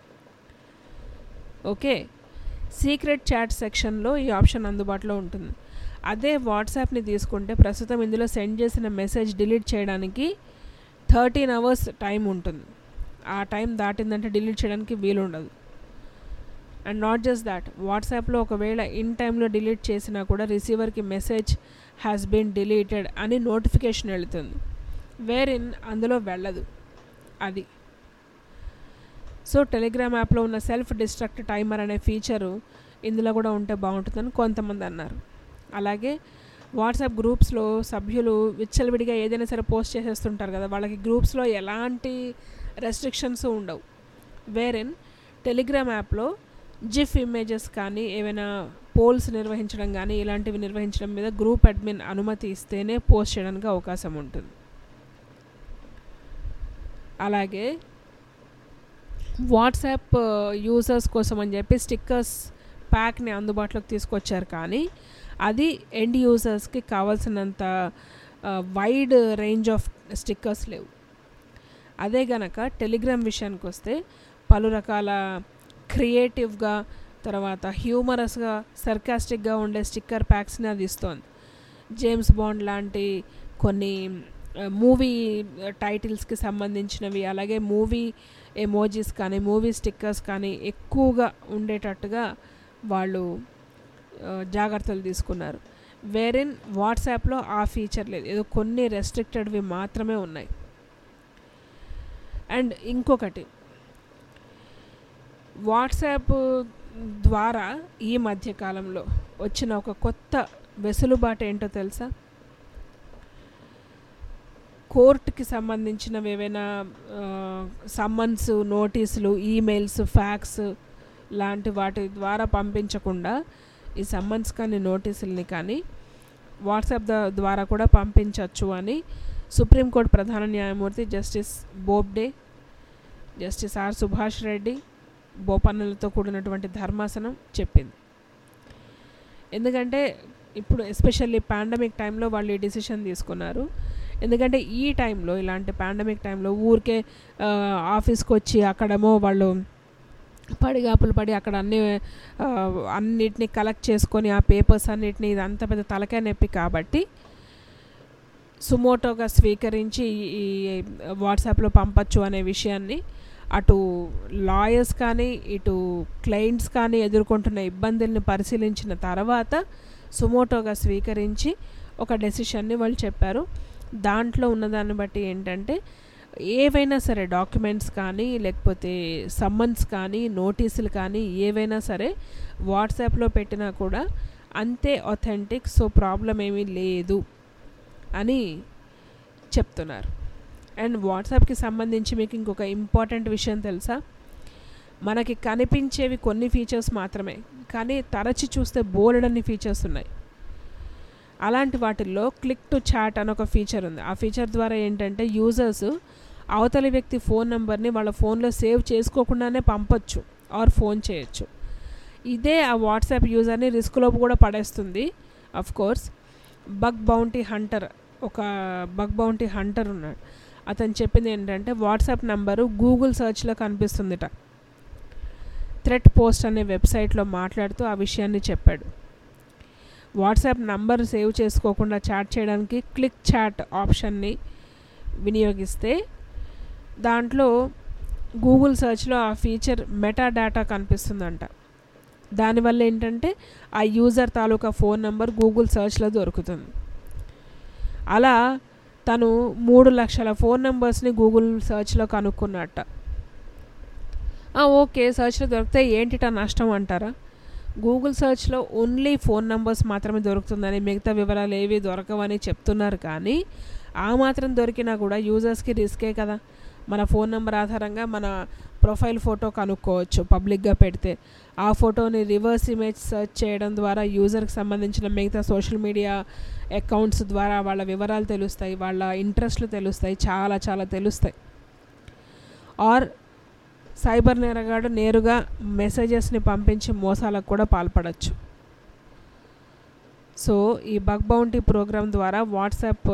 ఓకే సీక్రెట్ చాట్ సెక్షన్లో ఈ ఆప్షన్ అందుబాటులో ఉంటుంది అదే వాట్సాప్ని తీసుకుంటే ప్రస్తుతం ఇందులో సెండ్ చేసిన మెసేజ్ డిలీట్ చేయడానికి థర్టీన్ అవర్స్ టైం ఉంటుంది ఆ టైం దాటిందంటే డిలీట్ చేయడానికి వీలు ఉండదు అండ్ నాట్ జస్ట్ దాట్ వాట్సాప్లో ఒకవేళ ఇన్ టైంలో డిలీట్ చేసినా కూడా రిసీవర్కి మెసేజ్ హ్యాస్ బీన్ డిలీటెడ్ అని నోటిఫికేషన్ వెళుతుంది వేరిన్ అందులో వెళ్ళదు అది సో టెలిగ్రామ్ యాప్లో ఉన్న సెల్ఫ్ డిస్ట్రక్ట్ టైమర్ అనే ఫీచరు ఇందులో కూడా ఉంటే బాగుంటుందని కొంతమంది అన్నారు అలాగే వాట్సాప్ గ్రూప్స్లో సభ్యులు విచ్చలవిడిగా ఏదైనా సరే పోస్ట్ చేసేస్తుంటారు కదా వాళ్ళకి గ్రూప్స్లో ఎలాంటి రెస్ట్రిక్షన్స్ ఉండవు వేరెన్ టెలిగ్రామ్ యాప్లో జిఫ్ ఇమేజెస్ కానీ ఏవైనా పోల్స్ నిర్వహించడం కానీ ఇలాంటివి నిర్వహించడం మీద గ్రూప్ అడ్మిన్ అనుమతి ఇస్తేనే పోస్ట్ చేయడానికి అవకాశం ఉంటుంది అలాగే వాట్సాప్ యూజర్స్ కోసం అని చెప్పి స్టిక్కర్స్ ప్యాక్ని అందుబాటులోకి తీసుకొచ్చారు కానీ అది ఎండ్ యూజర్స్కి కావాల్సినంత వైడ్ రేంజ్ ఆఫ్ స్టిక్కర్స్ లేవు అదే గనక టెలిగ్రామ్ విషయానికి వస్తే పలు రకాల క్రియేటివ్గా తర్వాత హ్యూమరస్గా సర్కాస్టిక్గా ఉండే స్టిక్కర్ ప్యాక్స్ని అది ఇస్తోంది జేమ్స్ బాండ్ లాంటి కొన్ని మూవీ టైటిల్స్కి సంబంధించినవి అలాగే మూవీ ఎమోజీస్ కానీ మూవీ స్టిక్కర్స్ కానీ ఎక్కువగా ఉండేటట్టుగా వాళ్ళు ఆ, జాగ్రత్తలు తీసుకున్నారు వేరిన్ వాట్సాప్లో ఆ ఫీచర్ లేదు ఏదో కొన్ని రెస్ట్రిక్టెడ్వి మాత్రమే ఉన్నాయి అండ్ ఇంకొకటి వాట్సాప్ ద్వారా ఈ మధ్య కాలంలో వచ్చిన ఒక కొత్త వెసులుబాటు ఏంటో తెలుసా కోర్టుకి సంబంధించినవి ఏవైనా సమ్మన్స్ నోటీసులు ఈమెయిల్స్ ఫ్యాక్స్ లాంటి వాటి ద్వారా పంపించకుండా ఈ సమ్మన్స్ కానీ నోటీసుల్ని కానీ వాట్సాప్ ద- ద్వారా కూడా పంపించవచ్చు అని సుప్రీంకోర్టు ప్రధాన న్యాయమూర్తి justice Bobde justice R Subhash Reddy బోపన్నులతో కూడినటువంటి ధర్మాసనం చెప్పింది ఎందుకంటే ఇప్పుడు ఎస్పెషల్లీ పాండమిక్ టైంలో వాళ్ళు ఈ డిసిషన్ తీసుకున్నారు ఎందుకంటే ఈ టైంలో ఇలాంటి పాండమిక్ టైంలో ఊరికే ఆ, ఆఫీస్కి వచ్చి అక్కడేమో వాళ్ళు పడిగాపులు పడి అక్కడ అన్ని ఆ, అన్నిటిని కలెక్ట్ చేసుకొని ఆ పేపర్స్ అన్నిటిని ఇదంతా పెద్ద తలకాయ నొప్పి కాబట్టి సుమోటోగా స్వీకరించి ఈ వాట్సాప్లో పంపచ్చు అనే విషయాన్ని అటు లాయర్స్ కానీ ఇటు క్లయింట్స్ కానీ ఎదుర్కొంటున్న ఇబ్బందుల్ని పరిశీలించిన తర్వాత సుమోటోగా స్వీకరించి ఒక డెసిషన్ని వాళ్ళు చెప్పారు దాంట్లో ఉన్నదాన్ని బట్టి ఏంటంటే ఏవైనా సరే డాక్యుమెంట్స్ కానీ లేకపోతే సమ్మన్స్ కానీ నోటీసులు కానీ ఏవైనా సరే వాట్సాప్లో పెట్టినా కూడా అంతే అథెంటిక్ సో ప్రాబ్లం ఏమీ లేదు అని చెప్తున్నారు అండ్ వాట్సాప్కి సంబంధించి మీకు ఇంకొక ఇంపార్టెంట్ విషయం తెలుసా మనకి కనిపించేవి కొన్ని ఫీచర్స్ మాత్రమే కానీ తరచి చూస్తే బోలెడన్ని ఫీచర్స్ ఉన్నాయి అలాంటి వాటిల్లో క్లిక్ టు చాట్ అని ఒక ఫీచర్ ఉంది ఆ ఫీచర్ ద్వారా ఏంటంటే యూజర్స్ అవతలి వ్యక్తి ఫోన్ నెంబర్ని వాళ్ళ ఫోన్లో సేవ్ చేసుకోకుండానే పంపొచ్చు ఆర్ ఫోన్ చేయొచ్చు ఇదే ఆ వాట్సాప్ యూజర్ని రిస్క్లో కూడా పడేస్తుంది of course bug bounty hunter ఒక బగ్ బౌంటీ హంటర్ ఉన్నాడు అతను చెప్పింది ఏంటంటే వాట్సాప్ నంబరు గూగుల్ సెర్చ్లో కనిపిస్తుందిట థ్రెట్ పోస్ట్ అనే వెబ్సైట్లో మాట్లాడుతూ ఆ విషయాన్ని చెప్పాడు వాట్సాప్ నంబర్ సేవ్ చేసుకోకుండా చాట్ చేయడానికి క్లిక్ చాట్ ఆప్షన్ని వినియోగిస్తే దాంట్లో గూగుల్ సెర్చ్లో ఆ ఫీచర్ మెటా డేటా కనిపిస్తుందంట దానివల్ల ఏంటంటే ఆ యూజర్ తాలూకా ఫోన్ నెంబర్ గూగుల్ సెర్చ్లో దొరుకుతుంది అలా తను మూడు లక్షల ఫోన్ నెంబర్స్ని గూగుల్ సెర్చ్లో కనుక్కున్నట్ట ఆ, ఓకే సెర్చ్లో దొరికితే ఏంటిట నష్టం అంటారా గూగుల్ సెర్చ్లో ఓన్లీ ఫోన్ నెంబర్స్ మాత్రమే దొరుకుతుందని మిగతా వివరాలు ఏవి దొరకవని చెప్తున్నారు కానీ ఆ మాత్రం దొరికినా కూడా యూజర్స్కి రిస్కే కదా మన ఫోన్ నెంబర్ ఆధారంగా మన ప్రొఫైల్ ఫోటో కనుక్కోవచ్చు పబ్లిక్గా పెడితే ఆ ఫోటోని రివర్స్ ఇమేజ్ సెర్చ్ చేయడం ద్వారా యూజర్కి సంబంధించిన మిగతా సోషల్ మీడియా అకౌంట్స్ ద్వారా వాళ్ళ వివరాలు తెలుస్తాయి వాళ్ళ ఇంట్రెస్ట్లు తెలుస్తాయి చాలా చాలా తెలుస్తాయి ఆర్ సైబర్ నేరగాడు నేరుగా మెసేజెస్ని పంపించి మోసాలకు కూడా పాల్పడచ్చు సో ఈ బగ్ బౌంటీ ప్రోగ్రామ్ ద్వారా వాట్సాప్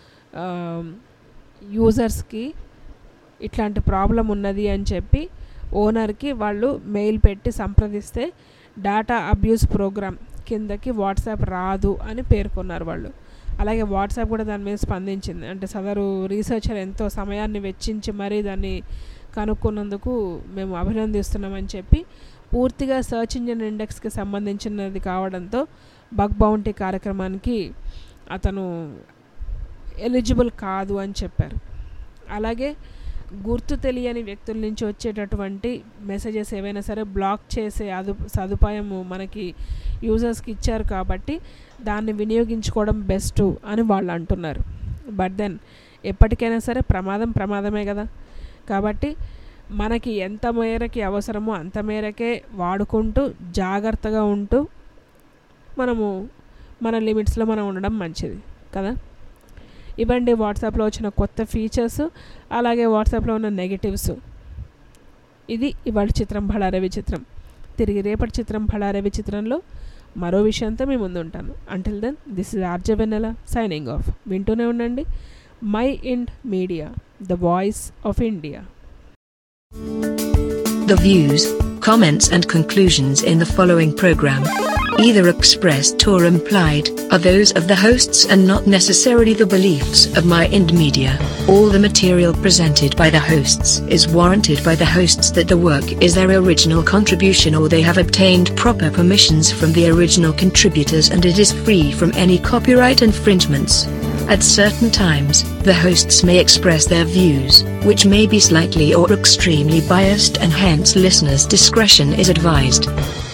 యూజర్స్కి ఇట్లాంటి ప్రాబ్లం ఉన్నది అని చెప్పి ఓనర్కి వాళ్ళు మెయిల్ పెట్టి సంప్రదిస్తే డాటా అబ్యూస్ ప్రోగ్రామ్ కిందకి వాట్సాప్ రాదు అని పేర్కొన్నారు వాళ్ళు అలాగే వాట్సాప్ కూడా దాని మీద స్పందించింది అంటే సదరు రీసెర్చర్ ఎంతో సమయాన్ని వెచ్చించి మరీ దాన్ని కనుక్కున్నందుకు మేము అభినందిస్తున్నామని చెప్పి పూర్తిగా సర్చ్ ఇంజిన్ ఇండెక్స్కి సంబంధించినది కావడంతో బగ్ బౌంటీ కార్యక్రమానికి అతను ఎలిజిబుల్ కాదు అని చెప్పారు అలాగే గుర్తు తెలియని వ్యక్తుల నుంచి వచ్చేటటువంటి మెసేజెస్ ఏవైనా సరే బ్లాక్ చేసే అదు సదుపాయము మనకి యూజర్స్కి ఇచ్చారు కాబట్టి దాన్ని వినియోగించుకోవడం బెస్ట్ అని వాళ్ళు అంటున్నారు బట్ దెన్ ఎప్పటికైనా సరే ప్రమాదం ప్రమాదమే కదా కాబట్టి మనకి ఎంత మేరకి అవసరమో అంత మేరకే వాడుకుంటూ జాగ్రత్తగా ఉంటూ మనము మన లిమిట్స్లో మనం ఉండడం మంచిది కదా ఇవ్వండి వాట్సాప్లో వచ్చిన కొత్త ఫీచర్స్ అలాగే వాట్సాప్లో ఉన్న నెగిటివ్స్ ఇది ఇవాళ చిత్రం భళారవి చిత్రం తిరిగి రేపటి చిత్రం భళారవి చిత్రంలో మరో విషయంతో మీ ముందు ఉంటాను until then this is RJ Vennela signing off వింటూనే ఉండండి Mind Media the voice of India The views, comments, and conclusions in the following program, either expressed or implied, are those of the hosts and not necessarily the beliefs of My Ind Media. All the material presented by the hosts is warranted by the hosts that the work is their original contribution or they have obtained proper permissions from the original contributors and it is free from any copyright infringements. At certain times, the hosts may express their views, which may be slightly or extremely biased, and hence listeners' discretion is advised.